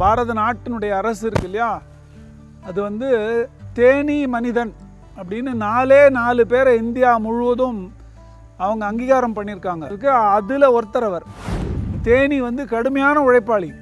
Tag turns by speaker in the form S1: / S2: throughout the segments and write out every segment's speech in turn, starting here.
S1: பாரத நாட்டினுடைய அரசு இருக்கு இல்லையா அது வந்து தேனி மனிதன் அப்படின்னு நாலே நாலு பேரை இந்தியா முழுவதும் அவங்க அங்கீகாரம் பண்ணியிருக்காங்க அதுக்கு அதில் ஒருத்தர் அவர் தேனி வந்து கடுமையான உழைப்பாளி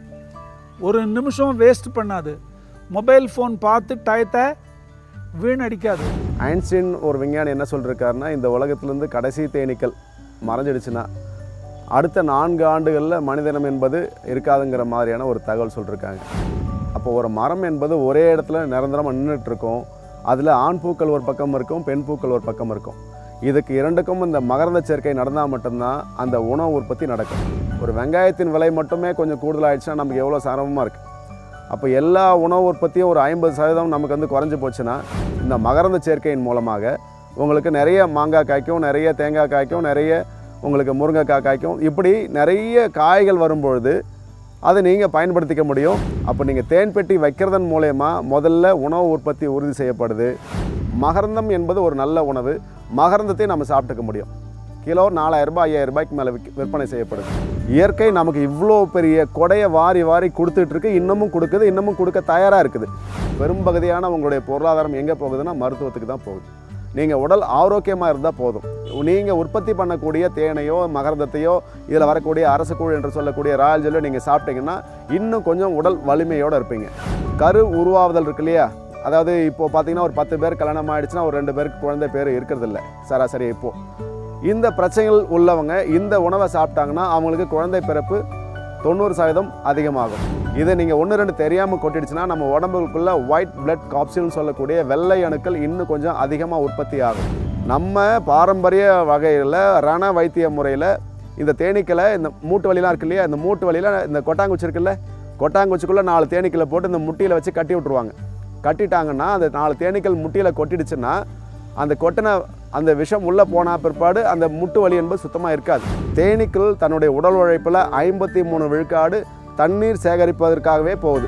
S1: ஒரு நிமிஷம் வேஸ்ட் பண்ணாது மொபைல் ஃபோன் பார்த்து டயத்தை வீணடிக்காது
S2: ஐன்ஸ்டீன் ஒரு விஞ்ஞானி என்ன சொல்லியிருக்காருன்னா இந்த உலகத்திலேருந்து கடைசி தேனீக்கள் மறைஞ்சிடுச்சுன்னா அடுத்த நான்கு ஆண்டுகளில் மனிதனம் என்பது இருக்காதுங்கிற மாதிரியான ஒரு தகவல் சொல்லியிருக்காங்க அப்போ ஒரு மரம் என்பது ஒரே இடத்துல நிரந்தரமாக நின்றுட்டு இருக்கும் அதில் ஆண் பூக்கள் ஒரு பக்கம் இருக்கும் பெண் பூக்கள் ஒரு பக்கம் இருக்கும் இதுக்கு இரண்டுக்கும் இந்த மகரந்த சேர்க்கை நடந்தால் மட்டும்தான் அந்த உணவு உற்பத்தி நடக்கும் ஒரு வெங்காயத்தின் விலை மட்டுமே கொஞ்சம் கூடுதலாகிடுச்சுன்னா நமக்கு எவ்வளோ சிரமமாக இருக்குது அப்போ எல்லா உணவு உற்பத்தியும் ஒரு ஐம்பது சதவீதம் நமக்கு வந்து குறைஞ்சி போச்சுன்னா இந்த மகரந்த சேர்க்கையின் மூலமாக உங்களுக்கு நிறைய மாங்காய் காய்க்கும் நிறைய தேங்காய் காய்க்கும் நிறைய உங்களுக்கு முருங்கைக்காய் காய்க்கும் இப்படி நிறைய காய்கள் வரும்பொழுது அதை நீங்கள் பயன்படுத்திக்க முடியும் அப்போ நீங்கள் தேன் பெட்டி வைக்கிறதன் மூலயமா முதல்ல உணவு உற்பத்தி உறுதி செய்யப்படுது மகரந்தம் என்பது ஒரு நல்ல உணவு மகரந்தத்தை நம்ம சாப்பிட்டுக்க முடியும் கிலோ நாலாயிரம் ரூபாய் ஐயாயிரம் ரூபாய்க்கு மேலே விக் விற்பனை செய்யப்படுது இயற்கை நமக்கு இவ்வளோ பெரிய கொடையை வாரி வாரி கொடுத்துட்டு இருக்கு இன்னமும் கொடுக்குது இன்னமும் கொடுக்க தயாராக இருக்குது பெரும்பகுதியான உங்களுடைய பொருளாதாரம் எங்கே போகுதுன்னா மருத்துவத்துக்கு தான் போகுது நீங்கள் உடல் ஆரோக்கியமாக இருந்தால் போதும் நீங்கள் உற்பத்தி பண்ணக்கூடிய தேனையோ மகரந்தத்தையோ இதில் வரக்கூடிய அரசக்கூழ் என்று சொல்லக்கூடிய ராயல் ஜெல்லோ நீங்கள் சாப்பிட்டீங்கன்னா இன்னும் கொஞ்சம் உடல் வலிமையோடு இருப்பீங்க கரு உருவாவதல் இருக்கு இல்லையா அதாவது இப்போது பார்த்தீங்கன்னா ஒரு பத்து பேர் கல்யாணம் ஆயிடுச்சுன்னா ஒரு ரெண்டு பேருக்கு குழந்தை பேர் இருக்கிறதில்ல சராசரி இப்போது இந்த பிரச்சனைகள் உள்ளவங்க இந்த உணவை சாப்பிட்டாங்கன்னா அவங்களுக்கு குழந்தை பிறப்பு தொண்ணூறு சதவீதம் அதிகமாகும் இதை நீங்கள் ஒன்று ரெண்டு தெரியாமல் கொட்டிடுச்சுன்னா நம்ம உடம்புக்குள்ள ஒயிட் பிளட் காப்சில்னு சொல்லக்கூடிய வெள்ளை அணுக்கள் இன்னும் கொஞ்சம் அதிகமாக உற்பத்தி ஆகும் நம்ம பாரம்பரிய வகையில் ரண வைத்திய முறையில் இந்த தேனீக்களை இந்த மூட்டு வலிலாம் இருக்கு இல்லையா இந்த மூட்டு வலியில் இந்த கொட்டாங்குச்சி இருக்குல்ல கொட்டாங்குச்சிக்குள்ளே நாலு தேனீக்களை போட்டு இந்த முட்டியில் வச்சு கட்டி விட்ருவாங்க கட்டிட்டாங்கன்னா அந்த நாலு தேனீக்கள் முட்டியில் கொட்டிடுச்சுன்னா அந்த கொட்டின அந்த விஷம் உள்ளே போன பிற்பாடு அந்த முட்டு வலி என்பது சுத்தமாக இருக்காது தேனீக்கள் தன்னுடைய உடல் உழைப்பில் ஐம்பத்தி மூணு விழுக்காடு தண்ணீர் சேகரிப்பதற்காகவே போகுது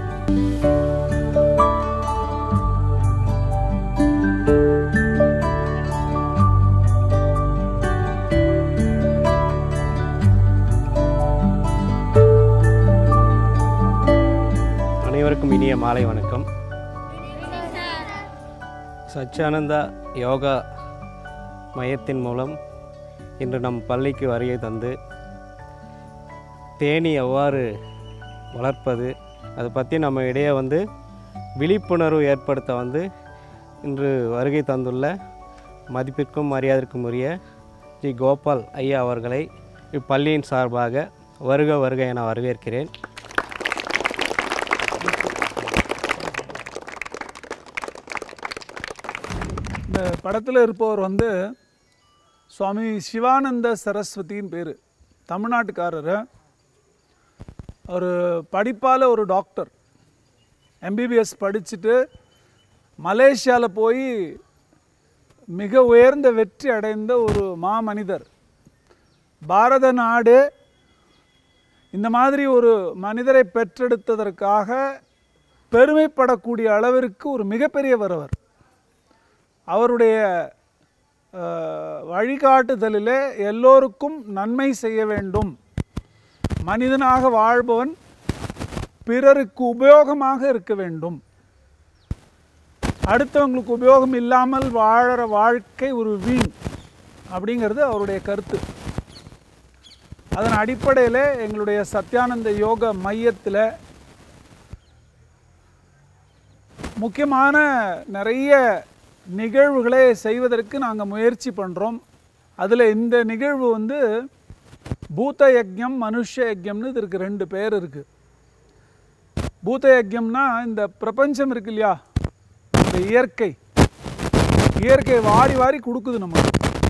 S3: அனைவருக்கும் இனிய மாலை வணக்கம் சச்சியானந்தா யோகா மையத்தின் மூலம் இன்று நம் பள்ளிக்கு வருகை தந்து தேனி எவ்வாறு வளர்ப்பது அதை பற்றி நம்ம இடையே வந்து விழிப்புணர்வு ஏற்படுத்த வந்து இன்று வருகை தந்துள்ள மதிப்பிற்கும் மரியாதைக்கும் உரிய ஜி கோபால் ஐயா அவர்களை இப்பள்ளியின் சார்பாக வருக வருக என வரவேற்கிறேன்
S1: இந்த படத்தில் இருப்பவர் வந்து சுவாமி சிவானந்த சரஸ்வதின்னு பேர் தமிழ்நாட்டுக்காரர் அவர் படிப்பால் ஒரு டாக்டர் எம்பிபிஎஸ் படிச்சுட்டு மலேசியாவில் போய் மிக உயர்ந்த வெற்றி அடைந்த ஒரு மாமனிதர் பாரத நாடு இந்த மாதிரி ஒரு மனிதரை பெற்றெடுத்ததற்காக பெருமைப்படக்கூடிய அளவிற்கு ஒரு மிகப்பெரியவர் அவர் அவருடைய அஹ், வழிகாட்டுதலிலே எல்லோருக்கும் நன்மை செய்ய வேண்டும் மனிதனாக வாழ்பவன் பிறருக்கு உபயோகமாக இருக்க வேண்டும் அடுத்தவங்களுக்கு உபயோகம் இல்லாமல் வாழற வாழ்க்கை ஒரு வீண் அப்படிங்கிறது அவருடைய கருத்து அதன் அடிப்படையில் எங்களுடைய சத்யானந்த யோக மையத்தில் முக்கியமான நிறைய நிகழ்வுகளை செய்வதற்கு நாங்கள் முயற்சி பண்ணுறோம் அதில் இந்த நிகழ்வு வந்து பூத யஜ்யம் மனுஷ யஜ்யம்னு இதற்கு ரெண்டு பேர் இருக்குது பூத யஜ்யம்னா இந்த பிரபஞ்சம் இருக்கு இல்லையா இந்த இயற்கை இயற்கை வாரி வாரி கொடுக்குது நமக்கு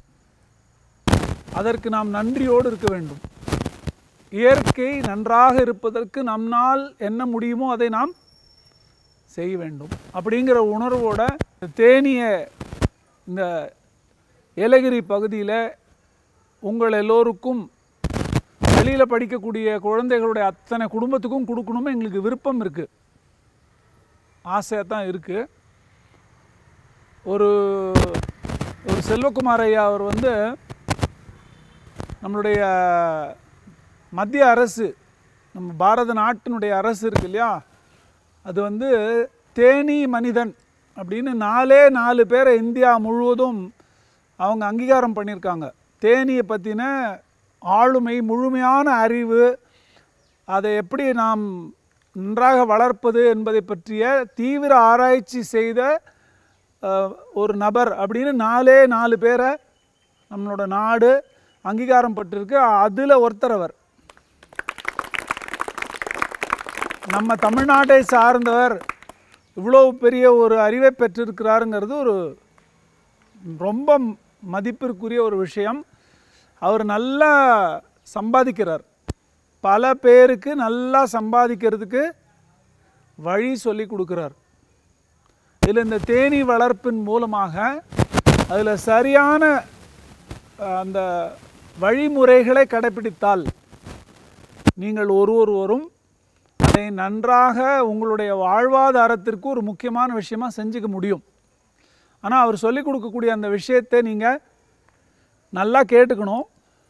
S1: அதற்கு நாம் நன்றியோடு இருக்க வேண்டும் இயற்கை நன்றாக இருப்பதற்கு நம்மால் என்ன முடியுமோ அதை நாம் செய்ய வேண்டும் அப்படிங்கிற உணர்வோட தேனிய இந்த ஏலகிரி பகுதியில் உங்கள் எல்லோருக்கும் வெளியில் படிக்கக்கூடிய குழந்தைகளுடைய அத்தனை குடும்பத்துக்கும் கொடுக்கணும்னு எங்களுக்கு விருப்பம் இருக்குது ஆசையாக தான் இருக்குது ஒரு ஒரு செல்வகுமார் ஐயா அவர் வந்து நம்மளுடைய மத்திய அரசு நம்ம பாரத நாட்டினுடைய அரசு இருக்கு இல்லையா அது வந்து தேனி மனிதன் அப்படின்னு நாலே நாலு பேரை இந்தியா முழுவதும் அவங்க அங்கீகாரம் பண்ணியிருக்காங்க தேனியை பற்றின ஆளுமை முழுமையான அறிவு அதை எப்படி நாம் நன்றாக வளர்ப்பது என்பதை பற்றிய தீவிர ஆராய்ச்சி செய்த அஹ், ஒரு நபர் அப்படின்னு நாலே நாலு பேரை நம்மளோட நாடு அங்கீகாரம் பட்டிருக்கு அதில் ஒருத்தர் அவர் நம்ம தமிழ்நாட்டை சார்ந்தவர் இவ்வளோ பெரிய ஒரு அறிவை பெற்றிருக்கிறாருங்கிறது ஒரு ரொம்ப மதிப்பிற்குரிய ஒரு விஷயம் அவர் நல்லா சம்பாதிக்கிறார் பல பேருக்கு நல்லா சம்பாதிக்கிறதுக்கு வழி சொல்லி கொடுக்குறார் இதில் இந்த தேனீ வளர்ப்பின் மூலமாக அதில் சரியான அஹ், அந்த வழிமுறைகளை கடைப்பிடித்தால் நீங்கள் ஒரு ஒருவரும் அதை நன்றாக உங்களுடைய வாழ்வாதாரத்திற்கு ஒரு முக்கியமான விஷயமா செஞ்சுக்க முடியும் ஆனால் அவர் சொல்லிக் கொடுக்கக்கூடிய அந்த விஷயத்தை நீங்கள் நல்லா கேட்டுக்கணும்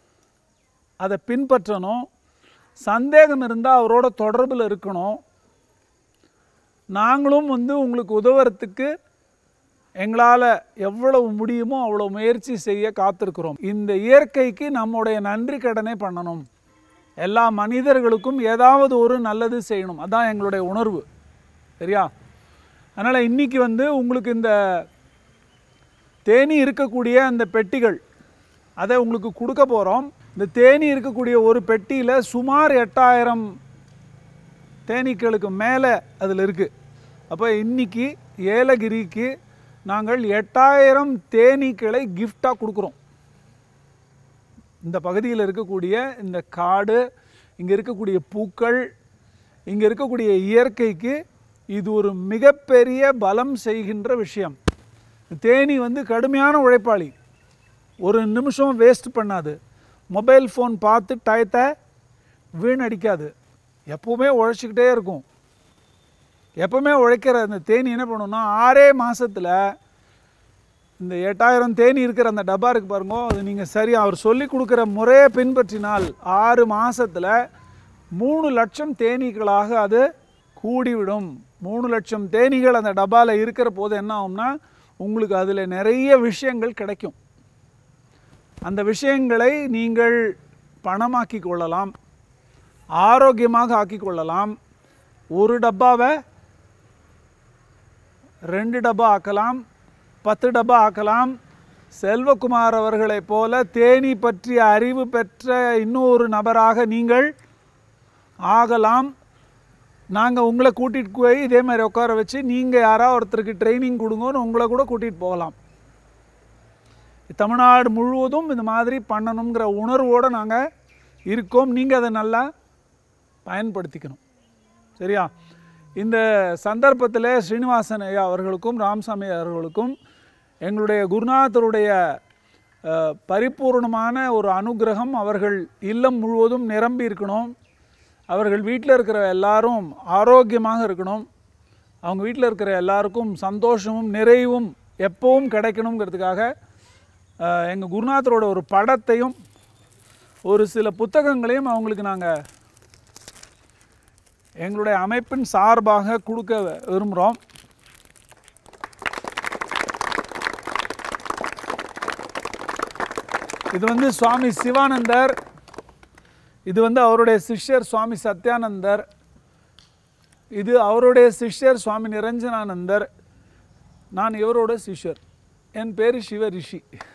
S1: அதை பின்பற்றணும் சந்தேகம் இருந்தால் அவரோட தொடர்பில் இருக்கணும் நாங்களும் வந்து உங்களுக்கு உதவுறதுக்கு எங்களால் எவ்வளவு முடியுமோ அவ்வளோ முயற்சி செய்ய காத்திருக்கிறோம் இந்த இயற்கைக்கு நம்முடைய நன்றி கடனை பண்ணணும் எல்லா மனிதர்களுக்கும் ஏதாவது ஒரு நல்லது செய்யணும் அதான் எங்களுடைய உணர்வு சரியா அதனால் இன்றைக்கி வந்து உங்களுக்கு இந்த தேனி இருக்கக்கூடிய அந்த பெட்டிகள் அதை உங்களுக்கு கொடுக்க போகிறோம் இந்த தேனி இருக்கக்கூடிய ஒரு பெட்டியில் சுமார் எட்டாயிரம் தேனீக்களுக்கு மேலே அதில் இருக்குது அப்போ இன்னைக்கு ஏலகிரிக்கு நாங்கள் எட்டாயிரம் தேனீக்களை கிஃப்டாக கொடுக்குறோம் இந்த பகுதியில் இருக்கக்கூடிய இந்த காடு இங்கே இருக்கக்கூடிய பூக்கள் இங்கே இருக்கக்கூடிய இயற்கைக்கு இது ஒரு மிகப்பெரிய பலம் செய்கின்ற விஷயம் தேனி வந்து கடுமையான உழைப்பாளி ஒரு நிமிஷம் வேஸ்ட் பண்ணாது மொபைல் ஃபோன் பார்த்து டயத்தை வீணடிக்காது எப்பவுமே உழைச்சிக்கிட்டே இருக்கும் எப்பவுமே உழைக்கிற அந்த தேனி என்ன பண்ணுன்னா ஆறே மாசத்துல இந்த எட்டாயிரம் தேனி இருக்கிற அந்த டப்பா இருக்கு பாருங்க அது நீங்கள் சரி அவர் சொல்லி கொடுக்குற முறையை பின்பற்றினால் ஆறு மாசத்துல மூணு லட்சம் தேனீக்களாக அது கூடிவிடும் மூணு லட்சம் தேனீகள் அந்த டப்பாவில் இருக்கிற போது என்ன ஆகும்னா உங்களுக்கு அதில் நிறைய விஷயங்கள் கிடைக்கும் அந்த விஷயங்களை நீங்கள் பணமாக்கி கொள்ளலாம் ஆரோக்கியமாக ஆக்கிக் கொள்ளலாம் ஒரு டப்பாவை ரெண்டு டப்பா ஆக்கலாம் பத்து டப்பா ஆக்கலாம் செல்வகுமார் அவர்களைப் போல தேனி பற்றிய அறிவு பெற்ற இன்னொரு நபராக நீங்கள் ஆகலாம் நாங்கள் உங்களை கூட்டிகிட்டு போய் இதே மாதிரி உட்கார வச்சு நீங்கள் யாராவது ஒருத்தருக்கு ட்ரைனிங் கொடுங்கன்னு உங்களை கூட கூட்டிகிட்டு போகலாம் தமிழ்நாடு முழுவதும் இந்த மாதிரி பண்ணணுங்கிற உணர்வோடு நாங்கள் இருக்கோம் நீங்கள் அதை நல்லா பயன்படுத்திக்கணும் சரியா இந்த சந்தர்ப்பத்தில் ஸ்ரீனிவாசன் ஐயா அவர்களுக்கும் ராமசாமி அவர்களுக்கும் எங்களுடைய குருநாதருடைய அஹ், பரிபூர்ணமான ஒரு அனுகிரகம் அவர்கள் இல்லம் முழுவதும் நிரம்பி இருக்கணும் அவர்கள் வீட்டில் இருக்கிற எல்லாரும் ஆரோக்கியமாக இருக்கணும் அவங்க வீட்டில் இருக்கிற எல்லாருக்கும் சந்தோஷமும் நிறைவும் எப்பவும் கிடைக்கணுங்கிறதுக்காக எங்கள் குருநாதரோட ஒரு படத்தையும் ஒரு சில புத்தகங்களையும் அவங்களுக்கு நாங்கள் எங்களுடைய அமைப்பின் சார்பாக கொடுக்க விரும்புகிறோம் இது வந்து சுவாமி சிவானந்தர் இது வந்து அவருடைய சிஷ்யர் சுவாமி சத்யானந்தர் இது அவருடைய சிஷ்யர் சுவாமி நிரஞ்சனானந்தர் நான் இவரோட சிஷ்யர் என் பேர் சிவ ரிஷி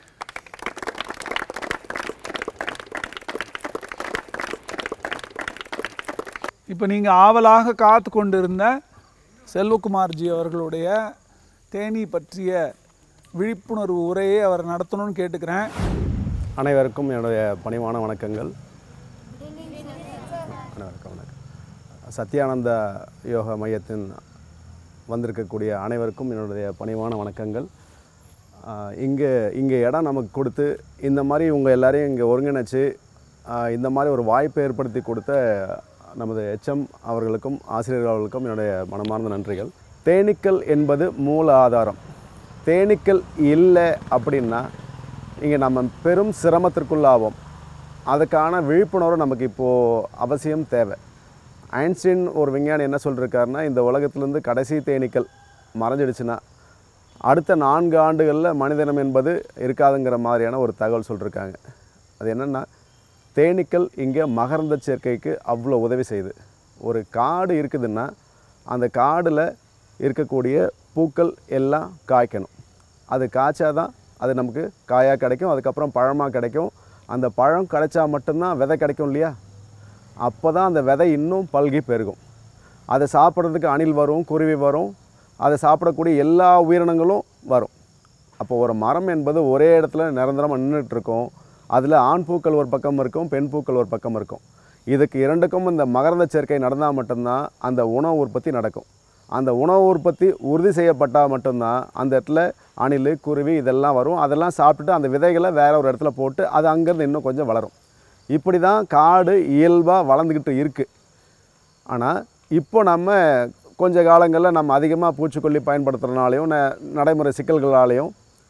S1: இப்போ நீங்கள் ஆவலாக காத்து கொண்டிருந்த செல்வகுமார்ஜி அவர்களுடைய தேனி பற்றிய விழிப்புணர்வு உரையை அவர் நடத்தணும்னு கேட்டுக்கிறேன்
S2: அனைவருக்கும் என்னுடைய பணிவான வணக்கங்கள் அனைவருக்கும் வணக்கம் சத்யானந்த யோக மையத்தின் வந்திருக்கக்கூடிய அனைவருக்கும் என்னுடைய பணிவான வணக்கங்கள் ஆஹ் இங்கே இங்கே இடம் நமக்கு கொடுத்து இந்த மாதிரி உங்கள் எல்லாரையும் இங்கே ஒருங்கிணைச்சு ஆஹ் இந்த மாதிரி ஒரு வாய்ப்பை ஏற்படுத்தி கொடுத்த நமது எச்எம் அவர்களுக்கும் ஆசிரியர்கள் அவர்களுக்கும் என்னுடைய மனமார்ந்த நன்றிகள் தேனீக்கள் என்பது மூல ஆதாரம் தேனீக்கள் இல்லை அப்படின்னா இங்கே நம்ம பெரும் சிரமத்திற்குள்ளாவோம் அதுக்கான விழிப்புணர்வு நமக்கு இப்போது அவசியம் தேவை ஐன்ஸ்டீன் ஒரு விஞ்ஞானி என்ன சொல்லியிருக்காருன்னா இந்த உலகத்திலேருந்து கடைசி தேனீக்கள் மறைஞ்சிடுச்சுன்னா அடுத்த நான்கு ஆண்டுகளில் மனிதனம் என்பது இருக்காதுங்கிற மாதிரியான ஒரு தகவல் சொல்லியிருக்காங்க அது என்னென்னா தேனீக்கள் இங்கே மகரந்த சேர்க்கைக்கு அவ்வளோ உதவி செய்யுது ஒரு காடு இருக்குதுன்னா அந்த காடில் இருக்கக்கூடிய பூக்கள் எல்லாம் காய்க்கணும் அது காய்ச்சாதான் அது நமக்கு காயாக கிடைக்கும் அதுக்கப்புறம் பழமாக கிடைக்கும் அந்த பழம் கிடைச்சா மட்டும்தான் விதை கிடைக்கும் இல்லையா அப்போ தான் அந்த விதை இன்னும் பல்கி பெருகும் அதை சாப்பிட்றதுக்கு அணில் வரும் குருவி வரும் அதை சாப்பிடக்கூடிய எல்லா உயிரினங்களும் வரும் அப்போ ஒரு மரம் என்பது ஒரே இடத்துல நிரந்தரமாக நின்றுட்டு இருக்கும் அதில் ஆண் பூக்கள் ஒரு பக்கம் இருக்கும் பெண் பூக்கள் ஒரு பக்கம் இருக்கும் இதுக்கு இரண்டுக்கும் இந்த மகரந்த சேர்க்கை நடந்தால் மட்டும்தான் அந்த உணவு உற்பத்தி நடக்கும் அந்த உணவு உற்பத்தி உறுதி செய்யப்பட்டால் மட்டும்தான் அந்த இடத்துல அணில் குருவி இதெல்லாம் வரும் அதெல்லாம் சாப்பிட்டுட்டு அந்த விதைகளை வேற ஒரு இடத்துல போட்டு அது அங்கேருந்து இன்னும் கொஞ்சம் வளரும் இப்படி தான் காடு இயல்பாக வளர்ந்துக்கிட்டு இருக்குது ஆனால் இப்போ நம்ம கொஞ்ச காலங்களில் நம்ம அதிகமாக பூச்சிக்கொல்லி பயன்படுத்துறதுனாலையும் ந நடைமுறை சிக்கல்களாலையும்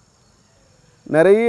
S2: நிறைய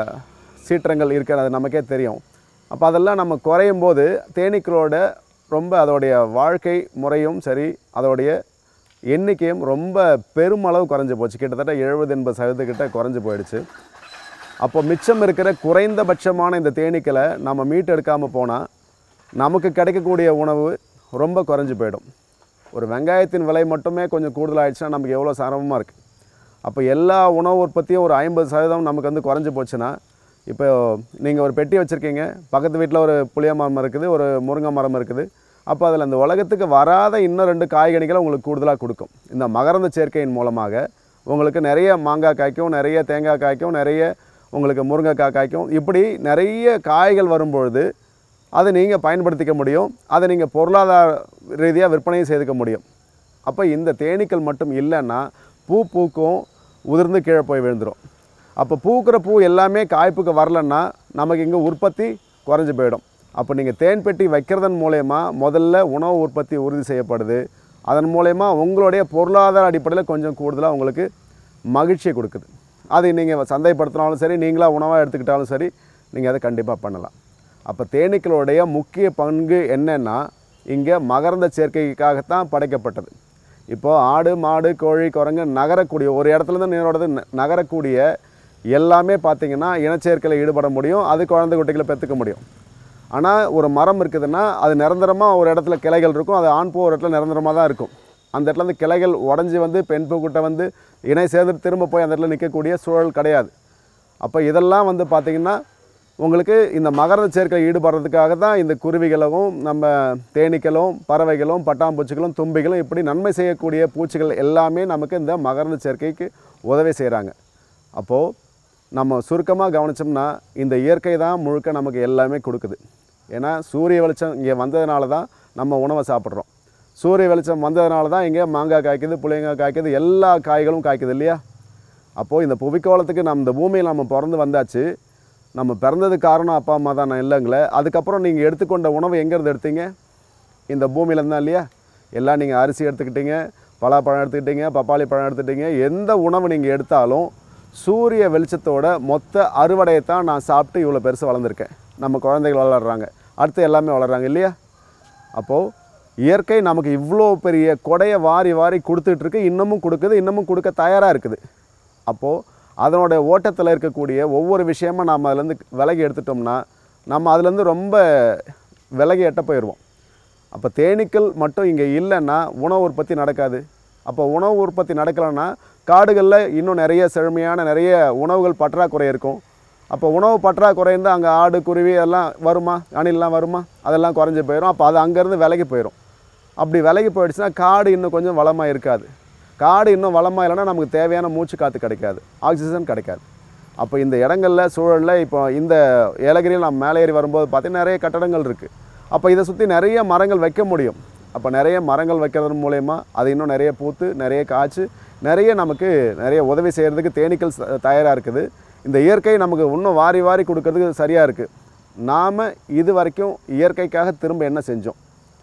S2: சீற்றங்கள் இருக்கிறது நமக்கே தெரியும் அப்போ அதெல்லாம் நம்ம குறையும் போது தேனீக்களோட ரொம்ப அதோடைய வாழ்க்கை முறையும் சரி அதோடைய எண்ணிக்கையும் ரொம்ப பெருமளவு குறைஞ்சி போச்சு கிட்டத்தட்ட எழுபது எண்பது சதவீதக்கிட்ட குறைஞ்சி போயிடுச்சு அப்போ மிச்சம் இருக்கிற குறைந்தபட்சமான இந்த தேனீக்களை நம்ம மீட்டெடுக்காமல் போனால் நமக்கு கிடைக்கக்கூடிய உணவு ரொம்ப குறைஞ்சி போயிடும் ஒரு வெங்காயத்தின் விலை மட்டுமே கொஞ்சம் கூடுதலாகிடுச்சுன்னா நமக்கு எவ்வளோ சிரமமாக இருக்குது அப்போ எல்லா உணவு உற்பத்தியும் ஒரு ஐம்பது சதவீதம் நமக்கு வந்து குறைஞ்சி போச்சுன்னா இப்போ நீங்கள் ஒரு பெட்டி வச்சுருக்கீங்க பக்கத்து வீட்டில் ஒரு புளிய மரம் இருக்குது ஒரு முருங்கை மரம் இருக்குது அப்போ அதில் அந்த உலகத்துக்கு வராத இன்னும் ரெண்டு காய்கனிகளை உங்களுக்கு கூடுதலாக கொடுக்கும் இந்த மகரந்த சேர்க்கையின் மூலமாக உங்களுக்கு நிறைய மாங்காய் காய்க்கும் நிறைய தேங்காய் காய்க்கும் நிறைய உங்களுக்கு முருங்கைக்காய் காய்க்கும் இப்படி நிறைய காய்கள் வரும்பொழுது அதை நீங்கள் பயன்படுத்திக்க முடியும் அதை நீங்கள் பொருளாதார ரீதியாக விற்பனையும் செய்துக்க முடியும் அப்போ இந்த தேனீக்கள் மட்டும் இல்லைன்னா பூ பூக்கும் உதிர்ந்து கீழே போய் விழுந்துடும் அப்போ பூக்கிற பூ எல்லாமே காய்ப்புக்கு வரலன்னா நமக்கு இங்கே உற்பத்தி குறைஞ்சி போயிடும் அப்போ நீங்கள் தேன் பெட்டி வைக்கிறதன் மூலயமா முதல்ல உணவு உற்பத்தி உறுதி செய்யப்படுது அதன் மூலயமா உங்களுடைய பொருளாதார அடிப்படையில் கொஞ்சம் கூடுதலாக உங்களுக்கு மகிழ்ச்சியை கொடுக்குது அதை நீங்கள் சந்தைப்படுத்தினாலும் சரி நீங்களாக உணவாக எடுத்துக்கிட்டாலும் சரி நீங்கள் அதை கண்டிப்பாக பண்ணலாம் அப்போ தேனீக்களுடைய முக்கிய பங்கு என்னன்னா இங்கே மகரந்த சேர்க்கைக்காகத்தான் படைக்கப்பட்டது இப்போது ஆடு மாடு கோழி குரங்கு நகரக்கூடிய ஒரு இடத்துலேருந்து நீரோடது நகரக்கூடிய எல்லாமே பார்த்திங்கன்னா இனச்சேர்க்கையில் ஈடுபட முடியும் அது குழந்தை குட்டிகளை பெற்றுக்க முடியும் ஆனால் ஒரு மரம் இருக்குதுன்னா அது நிரந்தரமாக ஒரு இடத்துல கிளைகள் இருக்கும் அது ஆண் பூ ஒரு இடத்துல நிரந்தரமாக தான் இருக்கும் அந்த இடத்துல இருந்து கிளைகள் உடஞ்சி வந்து பெண் பூக்கிட்ட வந்து இணை சேர்ந்து திரும்ப போய் அந்த இடத்துல நிற்கக்கூடிய சூழல் கிடையாது அப்போ இதெல்லாம் வந்து பார்த்திங்கன்னா உங்களுக்கு இந்த மகரந்த சேர்க்கை ஈடுபடுறதுக்காக தான் இந்த குருவிகளும் நம்ம தேனீக்களும் பறவைகளும் பட்டாம்பூச்சிகளும் தும்பிகளும் இப்படி நன்மை செய்யக்கூடிய பூச்சிகள் எல்லாமே நமக்கு இந்த மகரந்த சேர்க்கைக்கு உதவி செய்கிறாங்க அப்போது நம்ம சுருக்கமாக கவனிச்சோம்னா இந்த இயற்கை தான் முழுக்க நமக்கு எல்லாமே கொடுக்குது ஏன்னா சூரிய வெளிச்சம் இங்கே வந்ததுனால தான் நம்ம உணவை சாப்பிட்றோம் சூரிய வெளிச்சம் வந்ததுனால தான் இங்கே மாங்காய் காய்க்குது புளியங்காய் காய்க்குது எல்லா காய்களும் காய்க்குது இல்லையா அப்போது இந்த புவிக்கோளத்துக்கு நம்ம இந்த பூமியில் நம்ம பிறந்து வந்தாச்சு நம்ம பிறந்தது காரணம் அப்பா அம்மா தான் நான் இல்லைங்களே அதுக்கப்புறம் நீங்கள் எடுத்துக்கொண்ட உணவு எங்கேருந்து எடுத்தீங்க இந்த பூமியிலேருந்து தான் இல்லையா எல்லாம் நீங்கள் அரிசி எடுத்துக்கிட்டீங்க பலாப்பழம் எடுத்துக்கிட்டீங்க பப்பாளி பழம் எடுத்துக்கிட்டீங்க எந்த உணவு நீங்கள் எடுத்தாலும் சூரிய வெளிச்சத்தோட மொத்த அறுவடையை தான் நான் சாப்பிட்டு இவ்வளோ பெருசு வளர்ந்துருக்கேன் நம்ம குழந்தைகள் வளர்கிறாங்க அடுத்து எல்லாமே வளர்கிறாங்க இல்லையா அப்போது இயற்கை நமக்கு இவ்வளோ பெரிய கொடையை வாரி வாரி கொடுத்துட்ருக்கு இன்னமும் கொடுக்குது இன்னமும் கொடுக்க தயாராக இருக்குது அப்போது அதனோட ஓட்டத்தில் இருக்கக்கூடிய ஒவ்வொரு விஷயமா நாம் அதுலேருந்து விலகி எடுத்துட்டோம்னா நம்ம அதுலேருந்து ரொம்ப விலகி எட்ட போயிடுவோம் அப்போ தேனீக்கள் மட்டும் இங்கே இல்லைன்னா உணவு உற்பத்தி நடக்காது அப்போ உணவு உற்பத்தி நடக்கலைன்னா காடுகளில் இன்னும் நிறைய செழுமையான நிறைய உணவுகள் பற்றாக்குறை இருக்கும் அப்போ உணவு பற்றாக்குறை இருந்தால் அங்கே ஆடு குருவி எல்லாம் வருமா அணிலெலாம் வருமா அதெல்லாம் குறைஞ்சி போயிடும் அப்போ அது அங்கேருந்து விலகி போயிடும் அப்படி விலகி போயிடுச்சுன்னா காடு இன்னும் கொஞ்சம் வளமாக இருக்காது காடு இன்னும் வளமாக இல்லைன்னா நமக்கு தேவையான மூச்சு காற்று கிடைக்காது ஆக்சிஜன் கிடைக்காது அப்போ இந்த இடங்களில் சூழலில் இப்போ இந்த ஏலகிரியில் நம்ம மேலே ஏறி வரும்போது பார்த்தீங்கன்னா நிறைய கட்டடங்கள் இருக்குது அப்போ இதை சுற்றி நிறைய மரங்கள் வைக்க முடியும் அப்போ நிறைய மரங்கள் வைக்கிறது மூலயமா அது இன்னும் நிறைய பூத்து நிறைய காய்ச்சி நிறைய நமக்கு நிறைய உதவி செய்கிறதுக்கு தேனீக்கள் தயாராக இருக்குது இந்த இயற்கை நமக்கு இன்னும் வாரி வாரி கொடுக்கறதுக்கு சரியாக இருக்குது நாம் இது வரைக்கும் இயற்கைக்காக திரும்ப என்ன செஞ்சோம்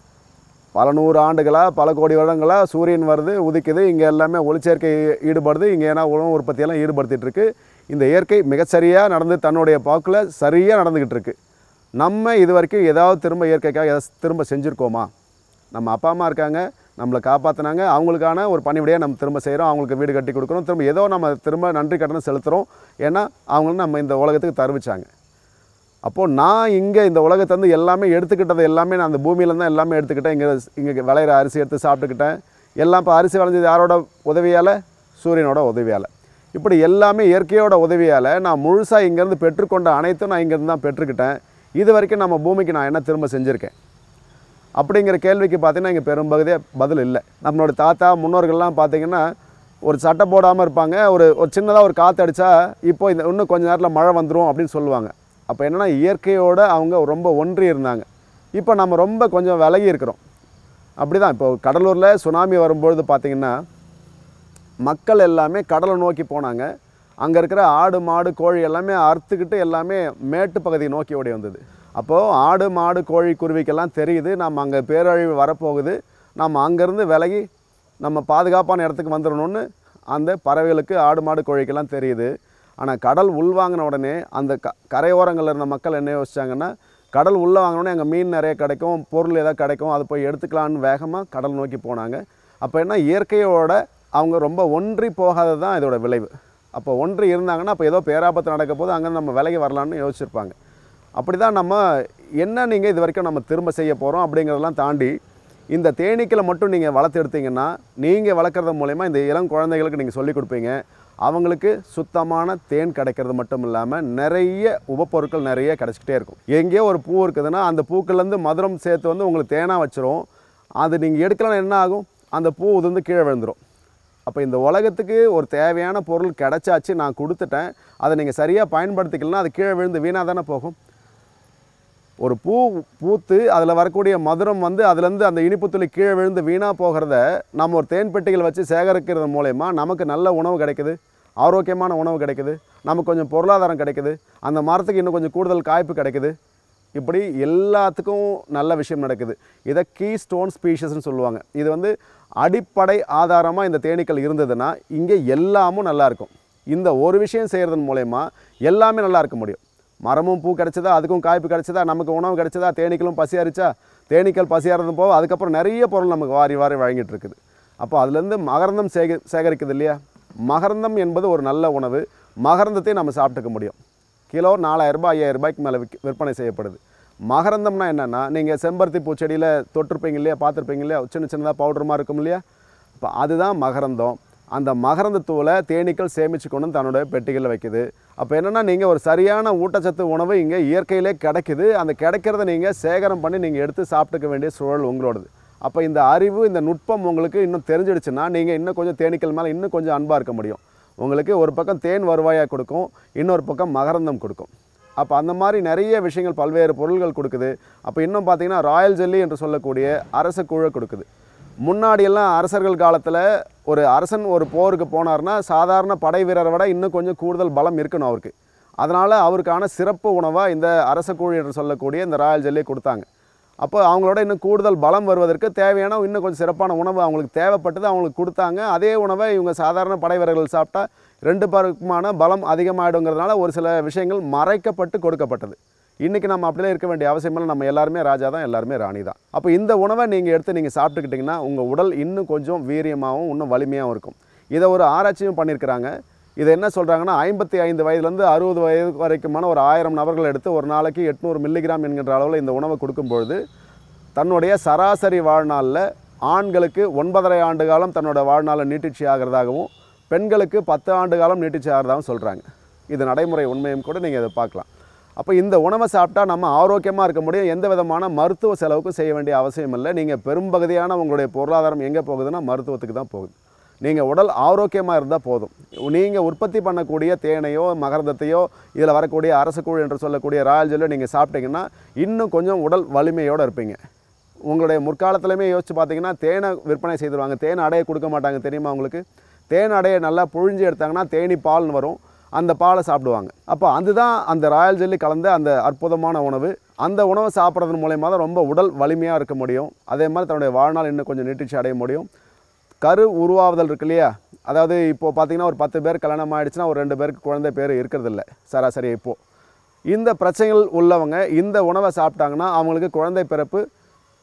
S2: பல நூறு ஆண்டுகளாக பல கோடி வருடங்களாக சூரியன் வருது உதிக்குது இங்கே எல்லாமே ஒளிச்சேர்க்கை ஈடுபடுது இங்கே ஏன்னா உணவு உற்பத்தியெல்லாம் ஈடுபடுத்திட்டு இருக்கு இந்த இயற்கை மிகச்சரியாக நடந்து தன்னுடைய போக்கில் சரியாக நடந்துக்கிட்டு இருக்கு நம்ம இது வரைக்கும் ஏதாவது திரும்ப இயற்கைக்காக எதாவது திரும்ப செஞ்சுருக்கோமா நம்ம அப்பா அம்மா இருக்காங்க நம்மளை காப்பாற்றினாங்க அவங்களுக்கான ஒரு பணிவிடையை நம்ம திரும்ப செய்கிறோம் அவங்களுக்கு வீடு கட்டி கொடுக்குறோம் திரும்ப ஏதோ நம்ம திரும்ப நன்றி கட்டணம் செலுத்துகிறோம் ஏன்னா அவங்களும் நம்ம இந்த உலகத்துக்கு தருவிச்சாங்க அப்போது நான் இங்கே இந்த உலகத்தை வந்து எல்லாமே எடுத்துக்கிட்டது எல்லாமே நான் அந்த பூமியில தான் எல்லாமே எடுத்துக்கிட்டேன் இங்கே இங்கே விளையிற அரிசி எடுத்து சாப்பிட்டுக்கிட்டேன் எல்லாம் இப்போ அரிசி விளைஞ்சது யாரோட உதவியால் சூரியனோட உதவியால் இப்படி எல்லாமே இயற்கையோட உதவியால் நான் முழுசாக இங்கேருந்து பெற்றுக்கொண்ட அனைத்தும் நான் இங்கேருந்து தான் பெற்றுக்கிட்டேன் இது வரைக்கும் நம்ம பூமிக்கு நான் என்ன திரும்ப செஞ்சுருக்கேன் அப்படிங்கிற கேள்விக்கு பார்த்தீங்கன்னா இங்கே பெரும்பகுதியாக பதில் இல்லை நம்மளோட தாத்தா முன்னோர்கள்லாம் பார்த்தீங்கன்னா ஒரு சட்டை போடாமல் இருப்பாங்க ஒரு ஒரு சின்னதாக ஒரு காற்று அடித்தா இப்போ இந்த இன்னும் கொஞ்ச நேரத்தில் மழை வந்துடும் அப்படின்னு சொல்லுவாங்க அப்போ என்னென்னா இயற்கையோடு அவங்க ரொம்ப ஒன்றி இருந்தாங்க இப்போ நம்ம ரொம்ப கொஞ்சம் விலகி இருக்கிறோம் அப்படி தான் இப்போ கடலூரில் சுனாமி வரும்பொழுது பார்த்திங்கன்னா மக்கள் எல்லாமே கடலை நோக்கி போனாங்க அங்கே இருக்கிற ஆடு மாடு கோழி எல்லாமே அறுத்துக்கிட்டு எல்லாமே மேட்டு பகுதியை நோக்கி ஓடி வந்தது அப்போது ஆடு மாடு கோழி குருவிக்கெல்லாம் தெரியுது நம்ம அங்கே பேரழிவு வரப்போகுது நம்ம அங்கேருந்து விலகி நம்ம பாதுகாப்பான இடத்துக்கு வந்துடணும்னு அந்த பறவைகளுக்கு ஆடு மாடு கோழிக்கெல்லாம் தெரியுது ஆனால் கடல் உள்வாங்கின உடனே அந்த க கரையோரங்களில் இருந்த மக்கள் என்ன யோசிச்சாங்கன்னா கடல் உள்ள வாங்கினோடனே அங்கே மீன் நிறைய கிடைக்கும் பொருள் ஏதாவது கிடைக்கும் அதை போய் எடுத்துக்கலான்னு வேகமாக கடல் நோக்கி போனாங்க அப்போ என்ன இயற்கையோட அவங்க ரொம்ப ஒன்றி போகாதது தான் இதோட விளைவு அப்போ ஒன்றி இருந்தாங்கன்னா அப்போ ஏதோ பேராபத்து நடக்க போது அங்கே நம்ம விலகி வரலான்னு யோசிச்சிருப்பாங்க அப்படி தான் நம்ம என்ன நீங்கள் இது வரைக்கும் நம்ம திரும்ப செய்ய போகிறோம் அப்படிங்கிறதெல்லாம் தாண்டி இந்த தேனீக்களை மட்டும் நீங்கள் வளர்த்து எடுத்தீங்கன்னா நீங்கள் வளர்க்குறது மூலயமா இந்த இளம் குழந்தைகளுக்கு நீங்கள் சொல்லிக் கொடுப்பீங்க அவங்களுக்கு சுத்தமான தேன் கிடைக்கிறது மட்டும் இல்லாமல் நிறைய உபப்பொருட்கள் நிறைய கிடச்சிக்கிட்டே இருக்கும் எங்கேயோ ஒரு பூ இருக்குதுன்னா அந்த பூக்கள்லேருந்து மதுரம் சேர்த்து வந்து உங்களுக்கு தேனாக வச்சிரும் அது நீங்கள் எடுக்கலாம் என்ன ஆகும் அந்த பூ உதிர்ந்து கீழே விழுந்துடும் அப்போ இந்த உலகத்துக்கு ஒரு தேவையான பொருள் கிடைச்சாச்சு நான் கொடுத்துட்டேன் அதை நீங்கள் சரியாக பயன்படுத்திக்கலன்னா அது கீழே விழுந்து வீணாக தானே போகும் ஒரு பூ பூத்து அதில் வரக்கூடிய மதுரம் வந்து அதுலேருந்து அந்த இனிப்பு துளி கீழே விழுந்து வீணாக போகிறத நம்ம ஒரு தேன் பெட்டிகள் வச்சு சேகரிக்கிறது மூலயமா நமக்கு நல்ல உணவு கிடைக்குது ஆரோக்கியமான உணவு கிடைக்குது நமக்கு கொஞ்சம் பொருளாதாரம் கிடைக்குது அந்த மரத்துக்கு இன்னும் கொஞ்சம் கூடுதல் காய்ப்பு கிடைக்குது இப்படி எல்லாத்துக்கும் நல்ல விஷயம் நடக்குது இதை கீ ஸ்டோன் ஸ்பீஷஸ்னு சொல்லுவாங்க இது வந்து அடிப்படை ஆதாரமாக இந்த தேனீக்கள் இருந்ததுன்னா இங்கே எல்லாமும் நல்லா இருக்கும் இந்த ஒரு விஷயம் செய்கிறதன் மூலயமா எல்லாமே நல்லா இருக்க முடியும் மரமும் பூ கிடைச்சதா அதுக்கும் காய்ப்பு கிடைச்சதா நமக்கு உணவு கிடைச்சதா தேனீக்களும் பசியாரிச்சா தேனீக்கள் பசியாறது போக அதுக்கப்புறம் நிறைய பொருள் நமக்கு வாரி வாரி வழங்கிட்டு இருக்குது அப்போ அதுலேருந்து மகரந்தம் சேக சேகரிக்குது இல்லையா மகரந்தம் என்பது ஒரு நல்ல உணவு மகரந்தத்தை நம்ம சாப்பிட்டுக்க முடியும் கிலோ நாலாயிரரூபா ஐயாயிரம் ரூபாய்க்கு மேலே விக் விற்பனை செய்யப்படுது மகரந்தம்னா என்னென்னா நீங்கள் செம்பருத்தி பூச்செடியில் தொட்டிருப்பீங்க இல்லையா பார்த்துருப்பீங்க இல்லையா சின்ன சின்னதாக பவுடர் மாதிரி இருக்கும் இல்லையா இப்போ அதுதான் மகரந்தம் அந்த மகரந்தத்தூளை தேனீக்கள் சேமித்து கொண்டு வந்து தன்னோட பெட்டிகளில் வைக்குது அப்போ என்னென்னா நீங்கள் ஒரு சரியான ஊட்டச்சத்து உணவு இங்கே இயற்கையிலே கிடைக்குது அந்த கிடைக்கிறத நீங்கள் சேகரம் பண்ணி நீங்கள் எடுத்து சாப்பிட்டுக்க வேண்டிய சூழல் உங்களோடது அப்போ இந்த அறிவு இந்த நுட்பம் உங்களுக்கு இன்னும் தெரிஞ்சிடுச்சுன்னா நீங்கள் இன்னும் கொஞ்சம் தேனீக்கள் மேலே இன்னும் கொஞ்சம் அன்பாக இருக்க முடியும் உங்களுக்கு ஒரு பக்கம் தேன் வருவாயாக கொடுக்கும் இன்னொரு பக்கம் மகரந்தம் கொடுக்கும் அப்போ அந்த மாதிரி நிறைய விஷயங்கள் பல்வேறு பொருள்கள் கொடுக்குது அப்போ இன்னும் பார்த்தீங்கன்னா ராயல் ஜெல்லி என்று சொல்லக்கூடிய அரச குழை கொடுக்குது முன்னாடியெல்லாம் அரசர்கள் காலத்தில் ஒரு அரசன் ஒரு போருக்கு போனார்னா சாதாரண படை வீரரை விட இன்னும் கொஞ்சம் கூடுதல் பலம் இருக்கணும் அவருக்கு அதனால் அவருக்கான சிறப்பு உணவாக இந்த அரச கூழ் என்று சொல்லக்கூடிய இந்த ராயல் ஜெல்லியை கொடுத்தாங்க அப்போ அவங்களோட இன்னும் கூடுதல் பலம் வருவதற்கு தேவையான இன்னும் கொஞ்சம் சிறப்பான உணவு அவங்களுக்கு தேவைப்பட்டது அவங்களுக்கு கொடுத்தாங்க அதே உணவை இவங்க சாதாரண படை வீரர்கள் சாப்பிட்டா ரெண்டு பேருக்குமான பலம் அதிகமாகிடுங்கிறதுனால ஒரு சில விஷயங்கள் மறைக்கப்பட்டு கொடுக்கப்பட்டது இன்றைக்கி நம்ம அப்படியே இருக்க வேண்டிய அவசியம் இல்லை நம்ம எல்லாருமே ராஜா தான் எல்லாருமே ராணி தான் அப்போ இந்த உணவை நீங்கள் எடுத்து நீங்கள் சாப்பிட்டுக்கிட்டிங்கன்னா உங்கள் உடல் இன்னும் கொஞ்சம் வீரியமாகவும் இன்னும் வலிமையாகவும் இருக்கும் இதை ஒரு ஆராய்ச்சியும் பண்ணியிருக்கிறாங்க இதை என்ன சொல்கிறாங்கன்னா ஐம்பத்தி ஐந்து வயதுலேருந்து அறுபது வயது வரைக்குமான ஒரு ஆயிரம் நபர்கள் எடுத்து ஒரு நாளைக்கு எட்நூறு மில்லிகிராம் என்கின்ற அளவில் இந்த உணவை கொடுக்கும்பொழுது தன்னுடைய சராசரி வாழ்நாளில் ஆண்களுக்கு ஒன்பதரை ஆண்டு காலம் தன்னோட வாழ்நாளை நீட்டிச்சு ஆகிறதாகவும் பெண்களுக்கு பத்து ஆண்டு காலம் நீட்டிச்சு ஆகிறதாகவும் சொல்கிறாங்க இது நடைமுறை உண்மையும் கூட நீங்கள் இதை பார்க்கலாம் அப்போ இந்த உணவை சாப்பிட்டா நம்ம ஆரோக்கியமாக இருக்க முடியும் எந்த விதமான மருத்துவ செலவுக்கும் செய்ய வேண்டிய அவசியம் இல்லை நீங்கள் பெரும்பகுதியான உங்களுடைய பொருளாதாரம் எங்கே போகுதுன்னா மருத்துவத்துக்கு தான் போகுது நீங்கள் உடல் ஆரோக்கியமாக இருந்தால் போதும் நீங்கள் உற்பத்தி பண்ணக்கூடிய தேனையோ மகரந்தத்தையோ இதில் வரக்கூடிய அரசக்கூழ் என்று சொல்லக்கூடிய ராயல் ஜெல்லோ நீங்கள் சாப்பிட்டீங்கன்னா இன்னும் கொஞ்சம் உடல் வலிமையோடு இருப்பீங்க உங்களுடைய முற்காலத்துலையுமே யோசிச்சு பார்த்தீங்கன்னா தேனை விற்பனை செய்திருவாங்க தேன் அடையை கொடுக்க மாட்டாங்க தெரியுமா உங்களுக்கு தேன் அடையை நல்லா புழிஞ்சு எடுத்தாங்கன்னா தேனி பால்னு வரும் அந்த பாலை சாப்பிடுவாங்க அப்போ அதுதான் அந்த ராயல் ஜெல்லி கலந்த அந்த அற்புதமான உணவு அந்த உணவை சாப்பிட்றது மூலயமா தான் ரொம்ப உடல் வலிமையாக இருக்க முடியும் அதே மாதிரி தன்னுடைய வாழ்நாள் இன்னும் கொஞ்சம் நீட்டிச்சு அடைய முடியும் கரு உருவாகுதல் இருக்கு இல்லையா அதாவது இப்போ பார்த்தீங்கன்னா ஒரு பத்து பேர் கல்யாணம் ஆயிடுச்சுன்னா ஒரு ரெண்டு பேருக்கு குழந்தை பேர் இருக்கிறதில்ல சராசரி இப்போது இந்த பிரச்சனைகள் உள்ளவங்க இந்த உணவை சாப்பிட்டாங்கன்னா அவங்களுக்கு குழந்தை பிறப்பு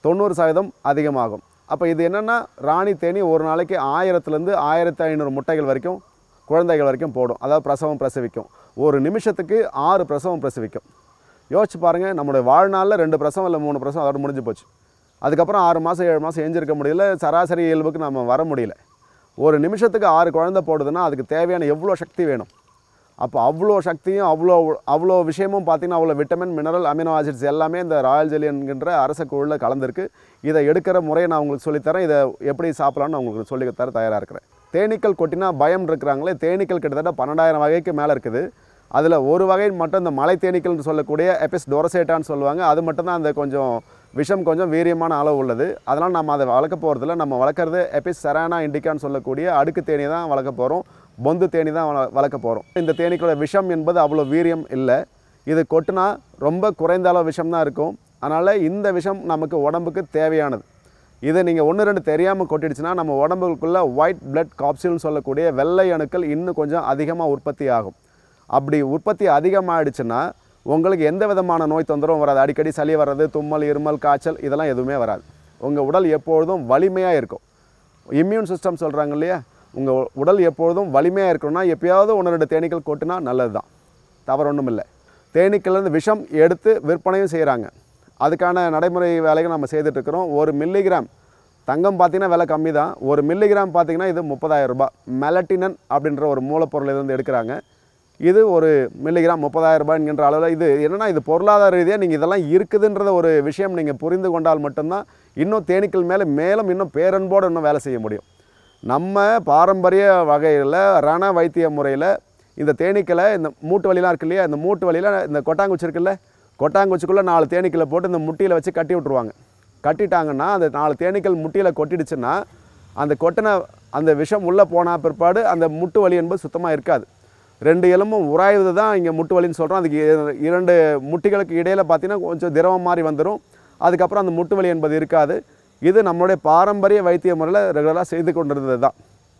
S2: தொண்ணூறு சதவீதம் அதிகமாகும் அப்போ இது என்னென்னா ராணி தேனி ஒரு நாளைக்கு ஆயிரத்துலேருந்து ஆயிரத்தி ஐநூறு முட்டைகள் வரைக்கும் குழந்தைகள் வரைக்கும் போடும் அதாவது பிரசவம் பிரசவிக்கும் ஒரு நிமிஷத்துக்கு ஆறு பிரசவம் பிரசவிக்கும் யோசிச்சு பாருங்கள் நம்மளுடைய வாழ்நாளில் ரெண்டு பிரசவம் இல்லை மூணு பிரசவம் அதோட முடிஞ்சு போச்சு அதுக்கப்புறம் ஆறு மாதம் ஏழு மாதம் எஞ்சிருக்க முடியல சராசரி இயல்புக்கு நம்ம வர முடியல ஒரு நிமிஷத்துக்கு ஆறு குழந்தை போடுதுன்னா அதுக்கு தேவையான எவ்வளோ சக்தி வேணும் அப்போ அவ்வளோ சக்தியும் அவ்வளோ அவ்வளோ விஷயமும் பார்த்தீங்கன்னா அவ்வளோ விட்டமின் மினரல் அமினோ ஆசிட்ஸ் எல்லாமே இந்த ராயல் ஜெலி என்கின்ற அரச குழுவில் கலந்துருக்கு இதை எடுக்கிற முறையை நான் உங்களுக்கு சொல்லித்தரேன் இதை எப்படி சாப்பிடலாம்னு நான் உங்களுக்கு சொல்லித்தர தயாராக இருக்கிறேன் தேனீக்கள் கொட்டினா பயம் இருக்கிறாங்களே தேனீக்கள் கிட்டத்தட்ட பன்னெண்டாயிரம் வகைக்கு மேலே இருக்குது அதில் ஒரு வகை மட்டும் இந்த மலை தேனீக்கள்னு சொல்லக்கூடிய எபிஸ் டோரசேட்டான்னு சொல்லுவாங்க அது மட்டும்தான் அந்த கொஞ்சம் விஷம் கொஞ்சம் வீரியமான அளவு உள்ளது அதனால் நம்ம அதை வளர்க்க போகிறதில்ல நம்ம வளர்க்குறது எபிஸ் செரானா இண்டிகான்னு சொல்லக்கூடிய அடுக்கு தேனி தான் வளர்க்க போகிறோம் பொந்து தேனி தான் வள வளர்க்க போகிறோம் இந்த தேனீக்களோட விஷம் என்பது அவ்வளோ வீரியம் இல்லை இது கொட்டினா ரொம்ப குறைந்த அளவு விஷம் தான் இருக்கும் அதனால் இந்த விஷம் நமக்கு உடம்புக்கு தேவையானது இதை நீங்கள் ஒன்று ரெண்டு தெரியாமல் கொட்டிடுச்சுன்னா நம்ம உடம்புக்குள்ளே ஒயிட் பிளட் காப்சில்னு சொல்லக்கூடிய வெள்ளை அணுக்கள் இன்னும் கொஞ்சம் அதிகமாக உற்பத்தி ஆகும் அப்படி உற்பத்தி அதிகமாகிடுச்சுன்னா உங்களுக்கு எந்த விதமான நோய் தொந்தரவும் வராது அடிக்கடி சளி வர்றது தும்மல் இருமல் காய்ச்சல் இதெல்லாம் எதுவுமே வராது உங்கள் உடல் எப்பொழுதும் வலிமையாக இருக்கும் இம்யூன் சிஸ்டம் சொல்கிறாங்க இல்லையா உங்கள் உடல் எப்பொழுதும் வலிமையாக இருக்கணும்னா எப்பயாவது ஒன்று ரெண்டு தேனீக்கள் கொட்டினா நல்லது தான் தவறு ஒன்றும் இல்லை தேனீக்கள்லேருந்து விஷம் எடுத்து விற்பனையும் செய்கிறாங்க அதுக்கான நடைமுறை வேலைகள் நம்ம செய்துட்ருக்கிறோம் ஒரு மில்லிகிராம் தங்கம் பார்த்தீங்கன்னா விலை கம்மி தான் ஒரு மில்லிகிராம் பார்த்தீங்கன்னா இது முப்பதாயிரம் ரூபாய் மெலட்டினன் அப்படின்ற ஒரு மூலப்பொருள் இருந்து எடுக்கிறாங்க இது ஒரு மில்லிகிராம் முப்பதாயிரம் ரூபாய் என்கின்ற அளவில் இது என்னென்னா இது பொருளாதார ரீதியாக நீங்கள் இதெல்லாம் இருக்குதுன்றத ஒரு விஷயம் நீங்கள் புரிந்து கொண்டால் மட்டும்தான் இன்னும் தேனீக்கள் மேலே மேலும் இன்னும் பேரன்போடு இன்னும் வேலை செய்ய முடியும் நம்ம பாரம்பரிய வகையில் ரண வைத்திய முறையில் இந்த தேனீக்களை இந்த மூட்டு வலிலாம் இருக்கு இல்லையா இந்த மூட்டு வலியில் இந்த கொட்டாங்குச்சி இருக்குல்ல கொட்டாங்குச்சிக்குள்ளே நாலு தேனீக்களை போட்டு இந்த முட்டியில் வச்சு கட்டி விட்ருவாங்க கட்டிட்டாங்கன்னா அந்த நாலு தேனீக்கள் முட்டியில் கொட்டிடுச்சுன்னா அந்த கொட்டின அந்த விஷம் உள்ளே போன பிற்பாடு அந்த முட்டு வலி என்பது சுத்தமாக இருக்காது ரெண்டு எலும்பும் உராய்வது தான் இங்கே முட்டு வலின்னு சொல்கிறோம் அதுக்கு இர- இரண்டு முட்டிகளுக்கு இடையில் பார்த்தீங்கன்னா கொஞ்சம் திரவம் மாதிரி வந்துடும் அதுக்கப்புறம் அந்த முட்டு வலி என்பது இருக்காது இது நம்மளுடைய பாரம்பரிய வைத்திய முறையில் ரெகுலராக செய்து கொண்டிருந்தது தான்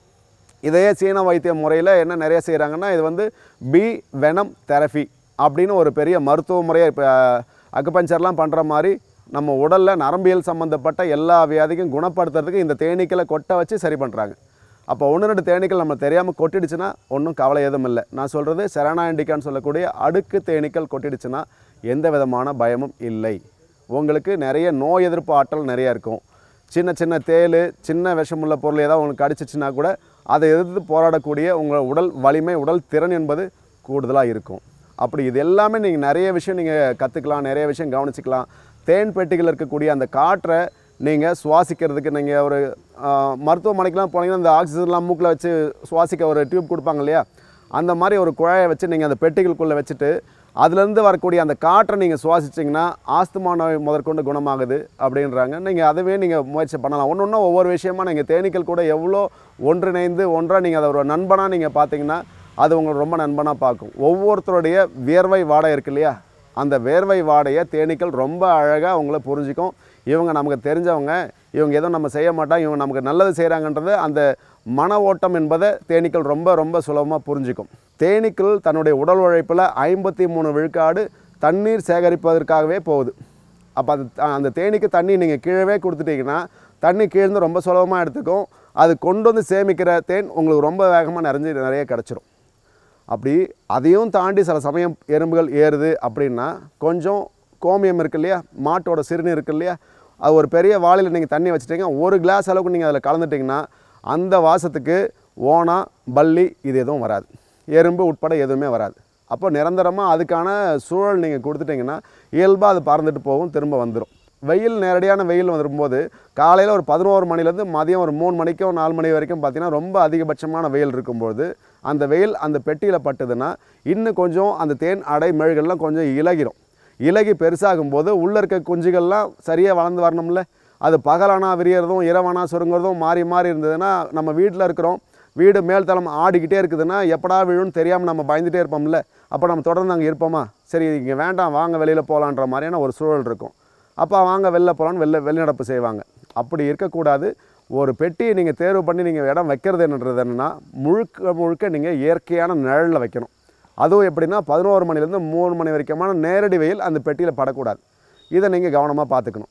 S2: இதையே சீன வைத்திய முறையில் என்ன நிறைய செய்கிறாங்கன்னா இது வந்து பி வெனம் தெரபி அப்படின்னு ஒரு பெரிய மருத்துவ முறையை இப்போ அக்குபஞ்சர்லாம் பண்ணுற மாதிரி நம்ம உடலில் நரம்பியல் சம்மந்தப்பட்ட எல்லா வியாதிக்கும் குணப்படுத்துறதுக்கு இந்த தேனீக்களை கொட்டை வச்சு சரி பண்ணுறாங்க அப்போ ஒன்று ரெண்டு தேனீக்கள் நம்ம தெரியாமல் கொட்டிடுச்சுன்னா ஒன்றும் கவலை எதுவும் இல்லை நான் சொல்கிறது செரானாண்டிக்கான்னு சொல்லக்கூடிய அடுக்கு தேனீக்கள் கொட்டிடுச்சுன்னா எந்த விதமான பயமும் இல்லை உங்களுக்கு நிறைய நோய் எதிர்ப்பு ஆற்றல் நிறைய இருக்கும் சின்ன சின்ன தேள் சின்ன விஷமுள்ள பொருள் ஏதாவது உங்களுக்கு கடிச்சிச்சுன்னா கூட அதை எதிர்த்து போராடக்கூடிய உங்கள் உடல் வலிமை உடல் திறன் என்பது கூடுதலாக இருக்கும் அப்படி இது எல்லாமே நீங்கள் நிறைய விஷயம் நீங்கள் கற்றுக்கலாம் நிறைய விஷயம் கவனிச்சிக்கலாம் தேன் பெட்டிகள் இருக்கக்கூடிய அந்த காற்றை நீங்கள் சுவாசிக்கிறதுக்கு நீங்கள் ஒரு ஆஹ், மருத்துவமனைக்கெலாம் போனீங்கன்னா இந்த ஆக்சிஜன்லாம் மூக்கில் வச்சு சுவாசிக்க ஒரு டியூப் கொடுப்பாங்க இல்லையா அந்த மாதிரி ஒரு குழாயை வச்சு நீங்கள் அந்த பெட்டிகளுக்குள்ளே வச்சுட்டு அதுலேருந்து வரக்கூடிய அந்த காற்றை நீங்கள் சுவாசிச்சிங்கன்னா ஆஸ்துமா நோய் முதற்கொண்டு குணமாகுது அப்படின்றாங்க நீங்கள் அதுவே நீங்கள் முயற்சி பண்ணலாம் ஒன்று ஒன்றும் ஒவ்வொரு விஷயமா நீங்கள் தேனீக்கள் கூட எவ்வளோ ஒன்றிணைந்து ஒன்றாக நீங்கள் அதை ஒரு நண்பனாக நீங்கள் பார்த்தீங்கன்னா அது உங்களுக்கு ரொம்ப நண்பனாக பார்க்கும் ஒவ்வொருத்தருடைய வியர்வை வாடை இருக்கு இல்லையா அந்த வேர்வை வாடையை தேனீக்கள் ரொம்ப அழகாக உங்களை புரிஞ்சுக்கும் இவங்க நமக்கு தெரிஞ்சவங்க இவங்க எதுவும் நம்ம செய்ய மாட்டோம் இவங்க நமக்கு நல்லது செய்கிறாங்கன்றது அந்த மன ஓட்டம் என்பதை தேனீக்கள் ரொம்ப ரொம்ப சுலபமாக புரிஞ்சுக்கும் தேனீக்கள் தன்னுடைய உடல் உழைப்பில் ஐம்பத்தி மூணு விழுக்காடு தண்ணீர் சேகரிப்பதற்காகவே போகுது அப்போ அது அந்த தேனீக்கு தண்ணி நீங்கள் கீழவே கொடுத்துட்டீங்கன்னா தண்ணி கீழ்ந்து ரொம்ப சுலபமாக எடுத்துக்கும் அது கொண்டு வந்து சேமிக்கிற தேன் உங்களுக்கு ரொம்ப வேகமாக நிறைஞ்சு நிறைய கிடச்சிரும் அப்படி அதையும் தாண்டி சில சமயம் எறும்புகள் ஏறுது அப்படின்னா கொஞ்சம் கோமியம் இருக்கு இல்லையா மாட்டோட சிறுநீர் இருக்கு இல்லையா அது ஒரு பெரிய வாளியில் நீங்கள் தண்ணி வச்சுட்டீங்க ஒரு கிளாஸ் அளவுக்கு நீங்கள் அதில் கலந்துட்டிங்கன்னா அந்த வாசத்துக்கு ஓனா பல்லி இது எதுவும் வராது எறும்பு உட்பட எதுவுமே வராது அப்போ நிரந்தரமாக அதுக்கான சூழல் நீங்கள் கொடுத்துட்டிங்கன்னா இயல்பாக அது பறந்துட்டு போகும் திரும்ப வந்துடும் வெயில் நேரடியான வெயில் வரும்போது காலையில் ஒரு பதினோரு மணிலேருந்து மதியம் ஒரு மூணு மணிக்கும் நாலு மணி வரைக்கும் பார்த்தீங்கன்னா ரொம்ப அதிகபட்சமான வெயில் இருக்கும்போது அந்த வெயில் அந்த பெட்டியில் பட்டுதுன்னா இன்னும் கொஞ்சம் அந்த தேன் அடை மெழுகெல்லாம் கொஞ்சம் இலகிரும் இலகி பெருசாகும்போது உள்ளே இருக்க குஞ்சுகள்லாம் சரியாக வளர்ந்து வரணும்ல அது பகலானா விரியறதும் இரவானா சுருங்குறதும் மாறி மாறி இருந்ததுன்னா நம்ம வீட்டில் இருக்கிறோம் வீடு மேல்தளம் ஆடிக்கிட்டே இருக்குதுன்னா எப்படா விழுன்னு தெரியாமல் நம்ம பயந்துட்டே இருப்போம்ல அப்போ நம்ம தொடர்ந்து அங்கே இருப்போமா சரி இங்கே வேண்டாம் வாங்க வெளியில் போகலான்ற மாதிரியான ஒரு சூழல் இருக்கும் அப்போ வாங்க வெளில போகலான்னு வெளில வெளிநடப்பு செய்வாங்க அப்படி இருக்கக்கூடாது ஒரு பெட்டியை நீங்கள் தேர்வு பண்ணி நீங்கள் இடம் வைக்கிறது என்னன்றது என்னென்னா முழுக்க முழுக்க நீங்கள் இயற்கையான நிழலில் வைக்கணும் அதுவும் எப்படின்னா பதினோரு மணிலேருந்து மூணு மணி வரைக்குமான நேரடி வெயில் அந்த பெட்டியில் படக்கூடாது இதை நீங்கள் கவனமாக பார்த்துக்கணும்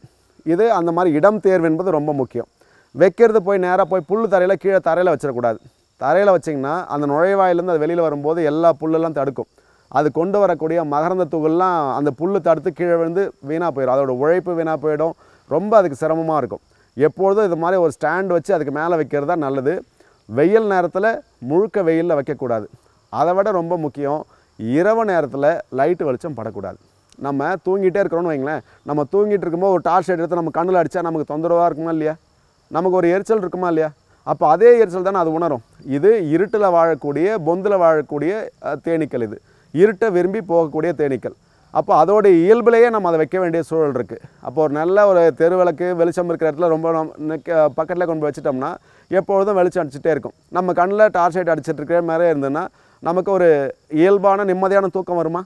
S2: இது அந்த மாதிரி இடம் தேர்வு என்பது ரொம்ப முக்கியம் வைக்கிறது போய் நேராக போய் புல் தரையில் கீழே தரையில் வச்சிடக்கூடாது தரையில் வச்சிங்கன்னா அந்த நுழைவாயிலேருந்து அது வெளியில் வரும்போது எல்லா புல்லெல்லாம் தடுக்கும் அது கொண்டு வரக்கூடிய மகரந்த துகள்லாம் அந்த புல்லு தடுத்து கீழே விழுந்து வீணாக போயிடும் அதோட உழைப்பு வீணாக போயிடும் ரொம்ப அதுக்கு சிரமமாக இருக்கும் எப்பொழுதும் இது மாதிரி ஒரு ஸ்டாண்ட் வச்சு அதுக்கு மேலே வைக்கிறது தான் நல்லது வெயில் நேரத்தில் முழுக்க வெயிலில் வைக்கக்கூடாது அதை விட ரொம்ப முக்கியம் இரவு நேரத்தில் லைட்டு வெளிச்சம் படக்கூடாது நம்ம தூங்கிட்டே இருக்கிறோம்னு வைங்களேன் நம்ம தூங்கிட்டு இருக்கும்போது ஒரு டார்ச் லைட் எடுத்து நம்ம கண்ணில் அடித்தா நமக்கு தொந்தரவாக இருக்குமா இல்லையா நமக்கு ஒரு எரிச்சல் இருக்குமா இல்லையா அப்போ அதே எரிச்சல் தானே அது உணரும் இது இருட்டில் வாழக்கூடிய பொந்தில் வாழக்கூடிய அஹ், தேனீக்கள் இது இருட்டை விரும்பி போகக்கூடிய தேனீக்கள் அப்போ அதோட இயல்பிலேயே நம்ம அதை வைக்க வேண்டிய சூழல் இருக்குது அப்போ ஒரு நல்ல ஒரு தெருவிளக்கு வெளிச்சம் இருக்கிற இடத்துல ரொம்ப நம் நிக்க பக்கத்தில் கொண்டு போய் வச்சிட்டோம்னா எப்பொழுதும் வெளிச்சம் அடிச்சுட்டே இருக்கும் நம்ம கண்ணில் டார்ச் லைட் அடிச்சிட்டு இருக்கிற மாதிரி இருந்ததுன்னா நமக்கு ஒரு இயல்பான நிம்மதியான தூக்கம் வருமா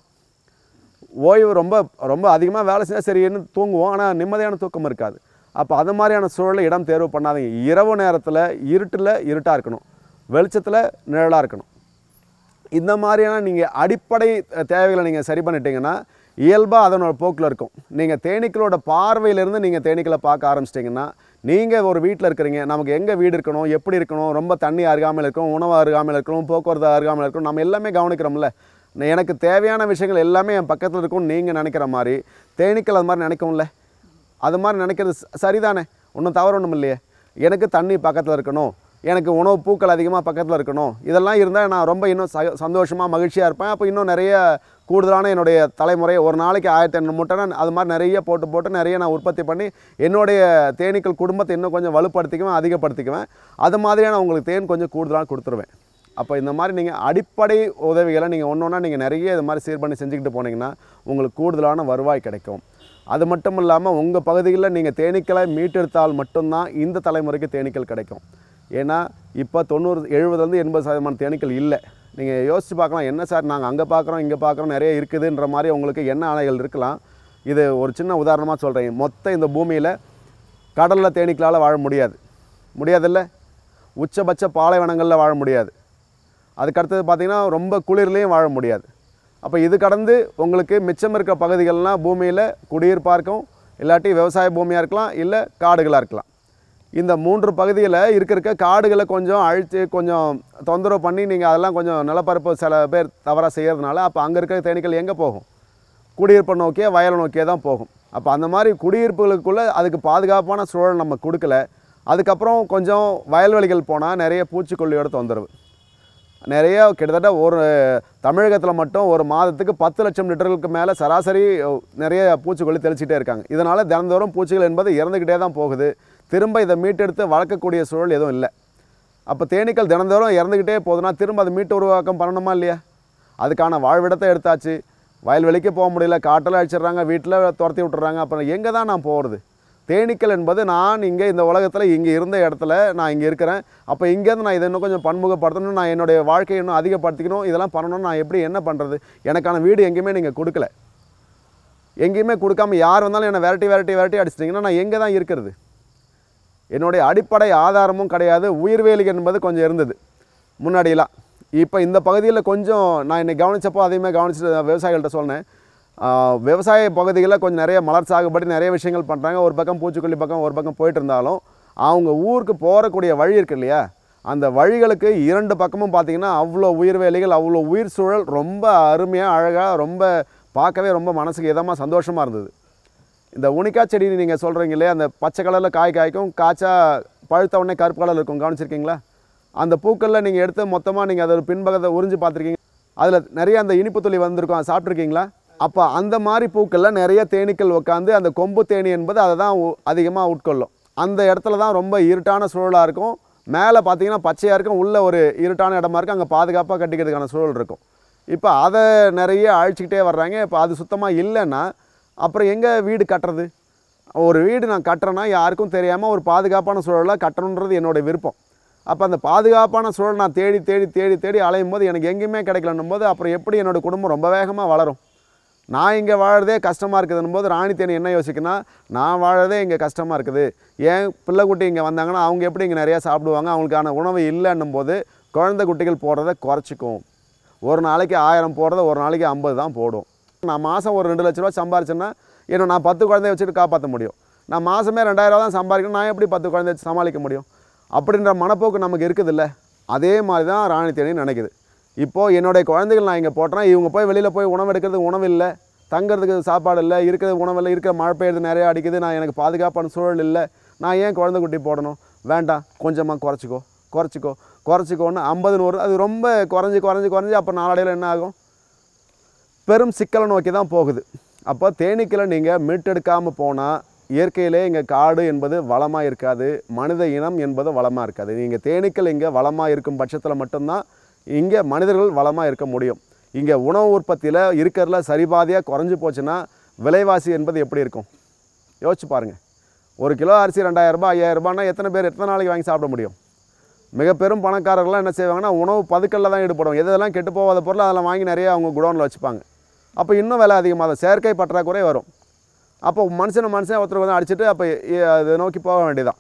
S2: ஓய்வு ரொம்ப ரொம்ப அதிகமாக வேலை செஞ்சால் சரின்னு தூங்குவோம் ஆனால் நிம்மதியான தூக்கம் இருக்காது அப்போ அது மாதிரியான சூழலை இடம் தேர்வு பண்ணாதீங்க இரவு நேரத்தில் இருட்டில் இருட்டாக இருக்கணும் வெளிச்சத்தில் நிழலாக இருக்கணும் இந்த மாதிரியான நீங்கள் அடிப்படை அஹ், தேவைகளை நீங்கள் சரி பண்ணிட்டீங்கன்னா இயல்பாக அதனோட போக்கில் இருக்கும் நீங்கள் தேனீக்களோட பார்வையிலேருந்து நீங்கள் தேனீக்களை பார்க்க ஆரம்பிச்சிட்டிங்கன்னா நீங்கள் ஒரு வீட்டில் இருக்கிறீங்க நமக்கு எங்கே வீடு இருக்கணும் எப்படி இருக்கணும் ரொம்ப தண்ணி அருகாமையில் இருக்கணும் உணவு அருகாமையில் இருக்கணும் போக்குவரத்து அருகாமையில் இருக்கணும் நம்ம எல்லாமே கவனிக்கிறோம்ல நான் எனக்கு தேவையான விஷயங்கள் எல்லாமே என் பக்கத்தில் இருக்கும்னு நீங்கள் நினைக்கிற மாதிரி தேனீக்கள் அது மாதிரி நினைக்கும்ல அது மாதிரி நினைக்கிறது ச- சரிதானே ஒன்றும் தவறு ஒன்றும் இல்லையே எனக்கு தண்ணி பக்கத்தில் இருக்கணும் எனக்கு உணவு பூக்கள் அதிகமாக பக்கத்தில் இருக்கணும் இதெல்லாம் இருந்தால் நான் ரொம்ப இன்னும் ச சந்தோஷமாக மகிழ்ச்சியாக இருப்பேன் அப்போ இன்னும் நிறைய கூடுதலான என்னுடைய தலைமுறை ஒரு நாளைக்கு ஆயிரத்தி ஐநூறு முட்டை நான் அது மாதிரி நிறைய போட்டு போட்டு நிறைய நான் உற்பத்தி பண்ணி என்னுடைய தேனீக்கள் குடும்பத்தை இன்னும் கொஞ்சம் வலுப்படுத்திக்குவேன் அதிகப்படுத்திக்குவேன் அது மாதிரியான உங்களுக்கு தேன் கொஞ்சம் கூடுதலாக கொடுத்துருவேன் அப்போ இந்த மாதிரி நீங்கள் அடிப்படை உதவிகளை நீங்கள் ஒன்று ஒன்றா நீங்கள் நிறைய இது மாதிரி சீர் பண்ணி செஞ்சுக்கிட்டு போனீங்கன்னா உங்களுக்கு கூடுதலான வருவாய் கிடைக்கும் அது மட்டும் இல்லாமல் உங்கள் பகுதிகளில் நீங்கள் தேனீக்களை மீட்டெடுத்தால் மட்டும்தான் இந்த தலைமுறைக்கு தேனீக்கள் கிடைக்கும் ஏன்னா இப்போ தொண்ணூறு எழுபதுலேருந்து எண்பது சதவீதமான தேனீக்கள் இல்லை நீங்கள் யோசித்து பார்க்கலாம் என்ன சார் நாங்கள் அங்கே பார்க்குறோம் இங்கே பார்க்குறோம் நிறைய இருக்குதுன்ற மாதிரி உங்களுக்கு என்ன ஆணைகள் இருக்கலாம் இது ஒரு சின்ன உதாரணமாக சொல்கிறேன் மொத்த இந்த பூமியில் கடலில் தேனீக்களால் வாழ முடியாது முடியாதுல்ல உச்சபட்ச பாலைவனங்களில் வாழ முடியாது அதுக்கு அடுத்தது பார்த்தீங்கன்னா ரொம்ப குளிர்லேயும் வாழ முடியாது அப்போ இது கடந்து உங்களுக்கு மிச்சம் இருக்க பகுதிகள்லாம் பூமியில் குடியிருப்பாக இருக்கும் இல்லாட்டி விவசாய பூமியாக இருக்கலாம் இல்லை காடுகளாக இருக்கலாம் இந்த மூன்று பகுதியில் இருக்க இருக்க காடுகளை கொஞ்சம் அழித்து கொஞ்சம் தொந்தரவு பண்ணி நீங்கள் அதெல்லாம் கொஞ்சம் நிலப்பரப்பு சில பேர் தவறாக செய்கிறதுனால அப்போ அங்கே இருக்கிற தேனீக்கள் எங்கே போகும் குடியிருப்பை நோக்கியே வயலை நோக்கியே தான் போகும் அப்போ அந்த மாதிரி குடியிருப்புகளுக்குள்ளே அதுக்கு பாதுகாப்பான சூழல் நம்ம கொடுக்கல அதுக்கப்புறம் கொஞ்சம் வயல்வெளிகள் போனால் நிறைய பூச்சிக்கொல்லியோட தொந்தரவு நிறைய கிட்டத்தட்ட ஒரு தமிழகத்தில் மட்டும் ஒரு மாதத்துக்கு பத்து லட்சம் லிட்டர்களுக்கு மேலே சராசரி அஹ், நிறைய பூச்சிக்கொல்லி தெளிச்சிட்டே இருக்காங்க இதனால் தினந்தோறும் பூச்சிகள் என்பது இறந்துக்கிட்டே தான் போகுது திரும்ப இதை மீட்டெடுத்து வளர்க்கக்கூடிய சூழல் எதுவும் இல்லை அப்போ தேனீக்கள் தினந்தோறும் இறந்துக்கிட்டே போகுதுன்னா திரும்ப அதை மீட்டு உருவாக்கம் பண்ணணுமா இல்லையா அதுக்கான வாழ்விடத்தை எடுத்தாச்சு வயல்வெளிக்கு போக முடியல காட்டில் அழிச்சிடுறாங்க வீட்டில் துரத்தி விட்டுறாங்க அப்புறம் எங்கே தான் நான் போகிறது தேனீக்கள் என்பது நான் இங்கே இந்த உலகத்தில் இங்கே இருந்த இடத்துல நான் இங்கே இருக்கிறேன் அப்போ இங்கேருந்து நான் இதை இன்னும் கொஞ்சம் பன்முகப்படுத்தணும் நான் என்னுடைய வாழ்க்கையை இன்னும் அதிகப்படுத்திக்கணும் இதெல்லாம் பண்ணணும்னு நான் எப்படி என்ன பண்ணுறது எனக்கான வீடு எங்கேயுமே நீங்கள் கொடுக்கல எங்கேயுமே கொடுக்காம யார் வந்தாலும் என்னை விரட்டி விரட்டி விரட்டி அடிச்சிட்டிங்கன்னா நான் எங்கே தான் இருக்கிறது என்னுடைய அடிப்படை ஆதாரமும் கிடையாது உயிர்வேலி என்பது கொஞ்சம் இருந்தது முன்னாடியெல்லாம் இப்போ இந்த பகுதியில் கொஞ்சம் நான் இன்னைக்கு கவனிச்சப்போ அதையுமே கவனிச்சுட்டு விவசாயிகள்கிட்ட சொன்னேன் ஆஹ், விவசாய பகுதிகளில் கொஞ்சம் நிறைய மலர் சாகுபடி நிறைய விஷயங்கள் பண்ணுறாங்க ஒரு பக்கம் பூச்சிக்கொல்லி பக்கம் ஒரு பக்கம் போயிட்டு இருந்தாலும் அவங்க ஊருக்கு போகக்கூடிய வழி இருக்கு இல்லையா அந்த வழிகளுக்கு இரண்டு பக்கமும் பார்த்தீங்கன்னா அவ்வளோ உயிர்வேலிகள் அவ்வளோ உயிர் சூழல் ரொம்ப அருமையாக அழகாக ரொம்ப பார்க்கவே ரொம்ப மனசுக்கு இதமாக சந்தோஷமாக இருந்தது இந்த உனிக்கா செடி நீங்கள் சொல்கிறீங்க இல்லையா அந்த பச்சை கலரில் காய் காய்க்கும் காய்ச்சா பழுத்த உடனே கருப்பு கலர் இருக்கும் கவனிச்சிருக்கீங்களா அந்த பூக்களில் நீங்கள் எடுத்து மொத்தமாக நீங்கள் அதை பின்பக்கத்தை உறிஞ்சு பார்த்துருக்கீங்க அதில் நிறைய அந்த இனிப்பு துளி வந்திருக்கும் அதை சாப்பிட்ருக்கீங்களா அப்போ அந்த மாதிரி பூக்களில் நிறைய தேனீக்கள் உட்காந்து அந்த கொம்பு தேனி என்பது அதை தான் அதிகமாக உட்கொள்ளும் அந்த இடத்துல தான் ரொம்ப இருட்டான சூழலாக இருக்கும் மேலே பார்த்தீங்கன்னா பச்சையாக இருக்கும் உள்ள ஒரு இருட்டான இடமா இருக்கும் அங்கே பாதுகாப்பாக கட்டிக்கிறதுக்கான சூழல் இருக்கும் இப்போ அதை நிறைய அழிச்சிக்கிட்டே வர்றாங்க இப்போ அது சுத்தமாக இல்லைன்னா அப்புறம் எங்கே வீடு கட்டுறது ஒரு வீடு நான் கட்டுறேன்னா யாருக்கும் தெரியாமல் ஒரு பாதுகாப்பான சூழலாக கட்டணுன்றது என்னோட விருப்பம் அப்போ அந்த பாதுகாப்பான சூழல் நான் தேடி தேடி தேடி தேடி அலையும் போது எனக்கு எங்கேயுமே கிடைக்கலன்னும் போது அப்புறம் எப்படி என்னோட குடும்பம் ரொம்ப வேகமாக வளரும் நான் இங்கே வாழறதே கஷ்டமாக இருக்குதுன்னும் போது ராணி தேனி என்ன யோசிக்குன்னா நான் வாழறதே இங்கே கஷ்டமாக இருக்குது ஏன் பிள்ளைக்குட்டி இங்கே வந்தாங்கன்னா அவங்க எப்படி இங்கே நிறையா சாப்பிடுவாங்க அவங்களுக்கான உணவு இல்லைன்னும் போது குழந்தை குட்டிகள் போடுறத குறைச்சிக்கும் ஒரு நாளைக்கு ஆயிரம் போடுறத ஒரு நாளைக்கு ஐம்பது தான் போடும் நான் மாதம் ஒரு ரெண்டு லட்ச ரூபா சம்பாரிச்சேன்னா என்ன நான் பத்து குழந்தைய வச்சுட்டு காப்பாற்ற முடியும் நான் மாதமே ரெண்டாயிரம் தான் சம்பாதிக்கணும் நான் எப்படி பத்து குழந்தை வச்சு சமாளிக்க முடியும் அப்படின்ற மனப்போக்கு நமக்கு இருக்குதுல்ல அதே மாதிரி தான் ராணி தேனி நினைக்குது இப்போது என்னுடைய குழந்தைகள் நான் இங்கே போட்டேன்னா இவங்க போய் வெளியில் போய் உணவு எடுக்கிறதுக்கு உணவு இல்லை தங்குறதுக்கு சாப்பாடு இல்லை இருக்கிறது உணவு இல்லை இருக்கிற மழை பெய்யுறது நிறையா அடிக்குது நான் எனக்கு பாதுகாப்பான சூழல் இல்லை நான் ஏன் குழந்தை குட்டி போடணும் வேண்டாம் கொஞ்சமாக குறைச்சிக்கோ குறைச்சிக்கோ குறைச்சிக்கோன்னு ஐம்பது நூறு அது ரொம்ப குறைஞ்சி குறைஞ்சி குறைஞ்சி அப்போ நாளடைவில் என்ன ஆகும் பெரும் சிக்கலை நோக்கி தான் போகுது அப்போ தேனீக்களை நீங்கள் மீட்டெடுக்காமல் போனால் இயற்கையிலே இங்கே காடு என்பது வளமாக இருக்காது மனித இனம் என்பது வளமாக இருக்காது நீங்கள் தேனீக்கள் இங்கே வளமாக இருக்கும் பட்சத்தில் மட்டும்தான் இங்கே மனிதர்கள் வளமாக இருக்க முடியும் இங்கே உணவு உற்பத்தியில் இருக்கிறதுல சரிபாதியாக குறைஞ்சி போச்சுன்னா விலைவாசி என்பது எப்படி இருக்கும் யோசிச்சு பாருங்கள் ஒரு கிலோ அரிசி ரெண்டாயிரரூபா ஐயாயிரரூபான்னா எத்தனை பேர் எத்தனை நாளைக்கு வாங்கி சாப்பிட முடியும் மிக பெரும் பணக்காரர்கள்லாம் என்ன செய்வாங்கன்னா உணவு பதுக்கல்ல தான் ஈடுபடுவாங்க எதெல்லாம் கெட்டு போகாத பொருள் அதெல்லாம் வாங்கி நிறைய அவங்க குடோனில் வச்சுப்பாங்க அப்போ இன்னும் விலை அதிகமாக செயற்கை பற்றாக்குறை வரும் அப்போ மனுஷனை மனுஷன் ஒருத்தர் வந்து அடிச்சுட்டு அப்போ அதை நோக்கி போக வேண்டியதான்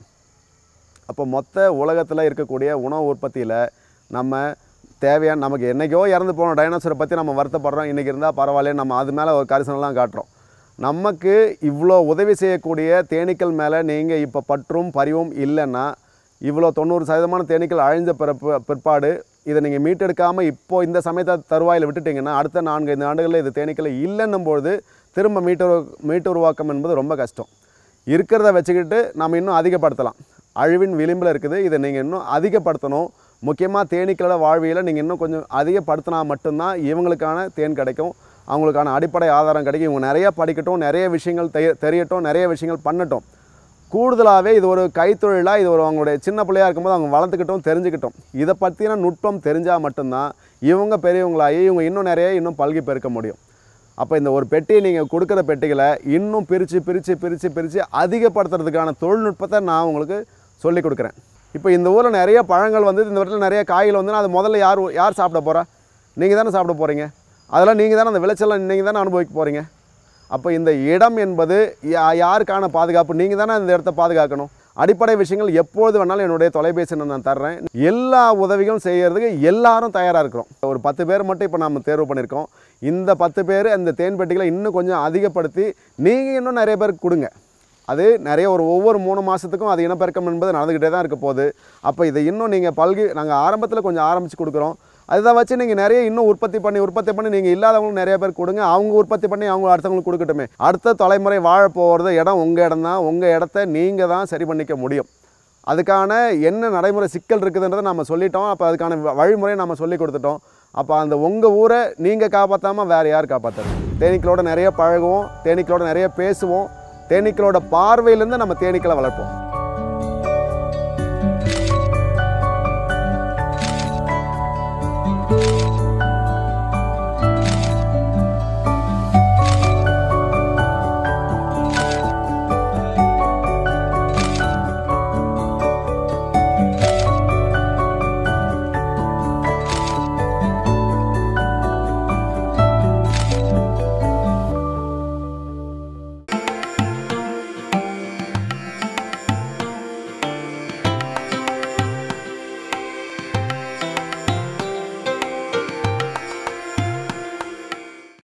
S2: அப்போ மொத்த உலகத்தில் இருக்கக்கூடிய உணவு உற்பத்தியில் நம்ம தேவையான நமக்கு என்றைக்கோ இறந்து போன டைனோசரை பற்றி நம்ம வருத்தப்படுறோம் இன்றைக்கி இருந்தால் பரவாயில்ல நம்ம அது மேலே ஒரு கரிசனம்லாம் காட்டுறோம் நமக்கு இவ்வளோ உதவி செய்யக்கூடிய தேனீக்கள் மேலே நீங்கள் இப்போ பற்றும் பரிவும் இல்லைன்னா இவ்வளோ தொண்ணூறு சதவீதமான தேனீக்கள் அழிஞ்ச பிறப்பு பிற்பாடு இதை நீங்கள் மீட்டெடுக்காமல் இப்போ இந்த சமயத்தை தருவாயில் விட்டுட்டிங்கன்னா அடுத்த நான்கு ஐந்து ஆண்டுகளில் இது தேனீக்கள் இல்லைன்னும் பொழுது திரும்ப மீட்டு மீட்டு உருவாக்கம் என்பது ரொம்ப கஷ்டம் இருக்கிறத வச்சுக்கிட்டு நம்ம இன்னும் அதிகப்படுத்தலாம் அழிவின் விளிம்பில் இருக்குது இதை நீங்கள் இன்னும் அதிகப்படுத்தணும் முக்கியமாக தேனீக்களோட வாழ்வியலை நீங்கள் இன்னும் கொஞ்சம் அதிகப்படுத்தினா மட்டும்தான் இவங்களுக்கான தேன் கிடைக்கும் அவங்களுக்கான அடிப்படை ஆதாரம் கிடைக்கும் இவங்க நிறைய படிக்கட்டும் நிறைய விஷயங்கள் தெரிய தெரியட்டும் நிறைய விஷயங்கள் பண்ணட்டும் கூடுதலாகவே இது ஒரு கைத்தொழிலாக இது ஒரு அவங்களுடைய சின்ன பிள்ளையா இருக்கும்போது அவங்க வளர்த்துக்கிட்டும் தெரிஞ்சுக்கிட்டோம் இதை பற்றின நுட்பம் தெரிஞ்சால் மட்டும்தான் இவங்க பெரியவங்களாகி இவங்க இன்னும் நிறைய இன்னும் பல்கி பெருக்க முடியும் அப்போ இந்த ஒரு பெட்டியை நீங்கள் கொடுக்குற பெட்டிகளை இன்னும் பிரித்து பிரித்து பிரித்து பிரித்து அதிகப்படுத்துறதுக்கான தொழில்நுட்பத்தை நான் உங்களுக்கு சொல்லி கொடுக்குறேன் இப்போ இந்த ஊரில் நிறைய பழங்கள் வந்து இந்த இடத்துல நிறைய காய்கள் வந்து அது முதல்ல யார் யார் சாப்பிட போகிறா நீங்கள் தானே சாப்பிட போகிறீங்க அதெல்லாம் நீங்கள் தானே அந்த விளைச்சலாம் நீங்கள் தானே அனுபவிக்க போகிறீங்க அப்போ இந்த இடம் என்பது யா யாருக்கான பாதுகாப்பு நீங்கள் தானே இந்த இடத்த பாதுகாக்கணும் அடிப்படை விஷயங்கள் எப்பொழுது வேணாலும் என்னுடைய தொலைபேசி எண்ணை நான் தர்றேன் எல்லா உதவிகளும் செய்யறதுக்கு எல்லாரும் தயாராக இருக்கிறோம் ஒரு பத்து பேர் மட்டும் இப்போ நம்ம தேர்வு பண்ணியிருக்கோம் இந்த பத்து பேர் அந்த தேன் பெட்டிகளை இன்னும் கொஞ்சம் அதிகப்படுத்தி நீங்கள் இன்னும் நிறைய பேருக்கு கொடுங்க அது நிறைய ஒரு ஒவ்வொரு மூணு மாதத்துக்கும் அது இனப்பெருக்கம் என்பது நடந்துக்கிட்டே தான் இருக்க போகுது அப்போ இதை இன்னும் நீங்கள் பல்கி நாங்கள் ஆரம்பத்தில் கொஞ்சம் ஆரம்பித்து கொடுக்குறோம் அதை வச்சு நீங்கள் நிறைய இன்னும் உற்பத்தி பண்ணி உற்பத்தி பண்ணி நீங்கள் இல்லாதவங்களும் நிறைய பேர் கொடுங்க அவங்க உற்பத்தி பண்ணி அவங்க அடுத்தவங்களுக்கு கொடுக்கட்டுமே அடுத்த தலைமுறை வாழ போகிறது இடம் உங்கள் இடம் தான் உங்கள் இடத்த நீங்கள் தான் சரி பண்ணிக்க முடியும் அதுக்கான என்ன நடைமுறை சிக்கல் இருக்குதுன்றதை நம்ம சொல்லிட்டோம் அப்போ அதுக்கான வ- வழிமுறையை நம்ம சொல்லி கொடுத்துட்டோம் அப்போ அந்த உங்கள் ஊரை நீங்கள் காப்பாற்றாமல் வேறு யார் காப்பாற்றுறது தேனீக்களோட நிறைய பழகுவோம் தேனீக்களோட நிறைய பேசுவோம் தேனீக்களோட பார்வையிலேருந்து நம்ம தேனீக்களை வளர்ப்போம்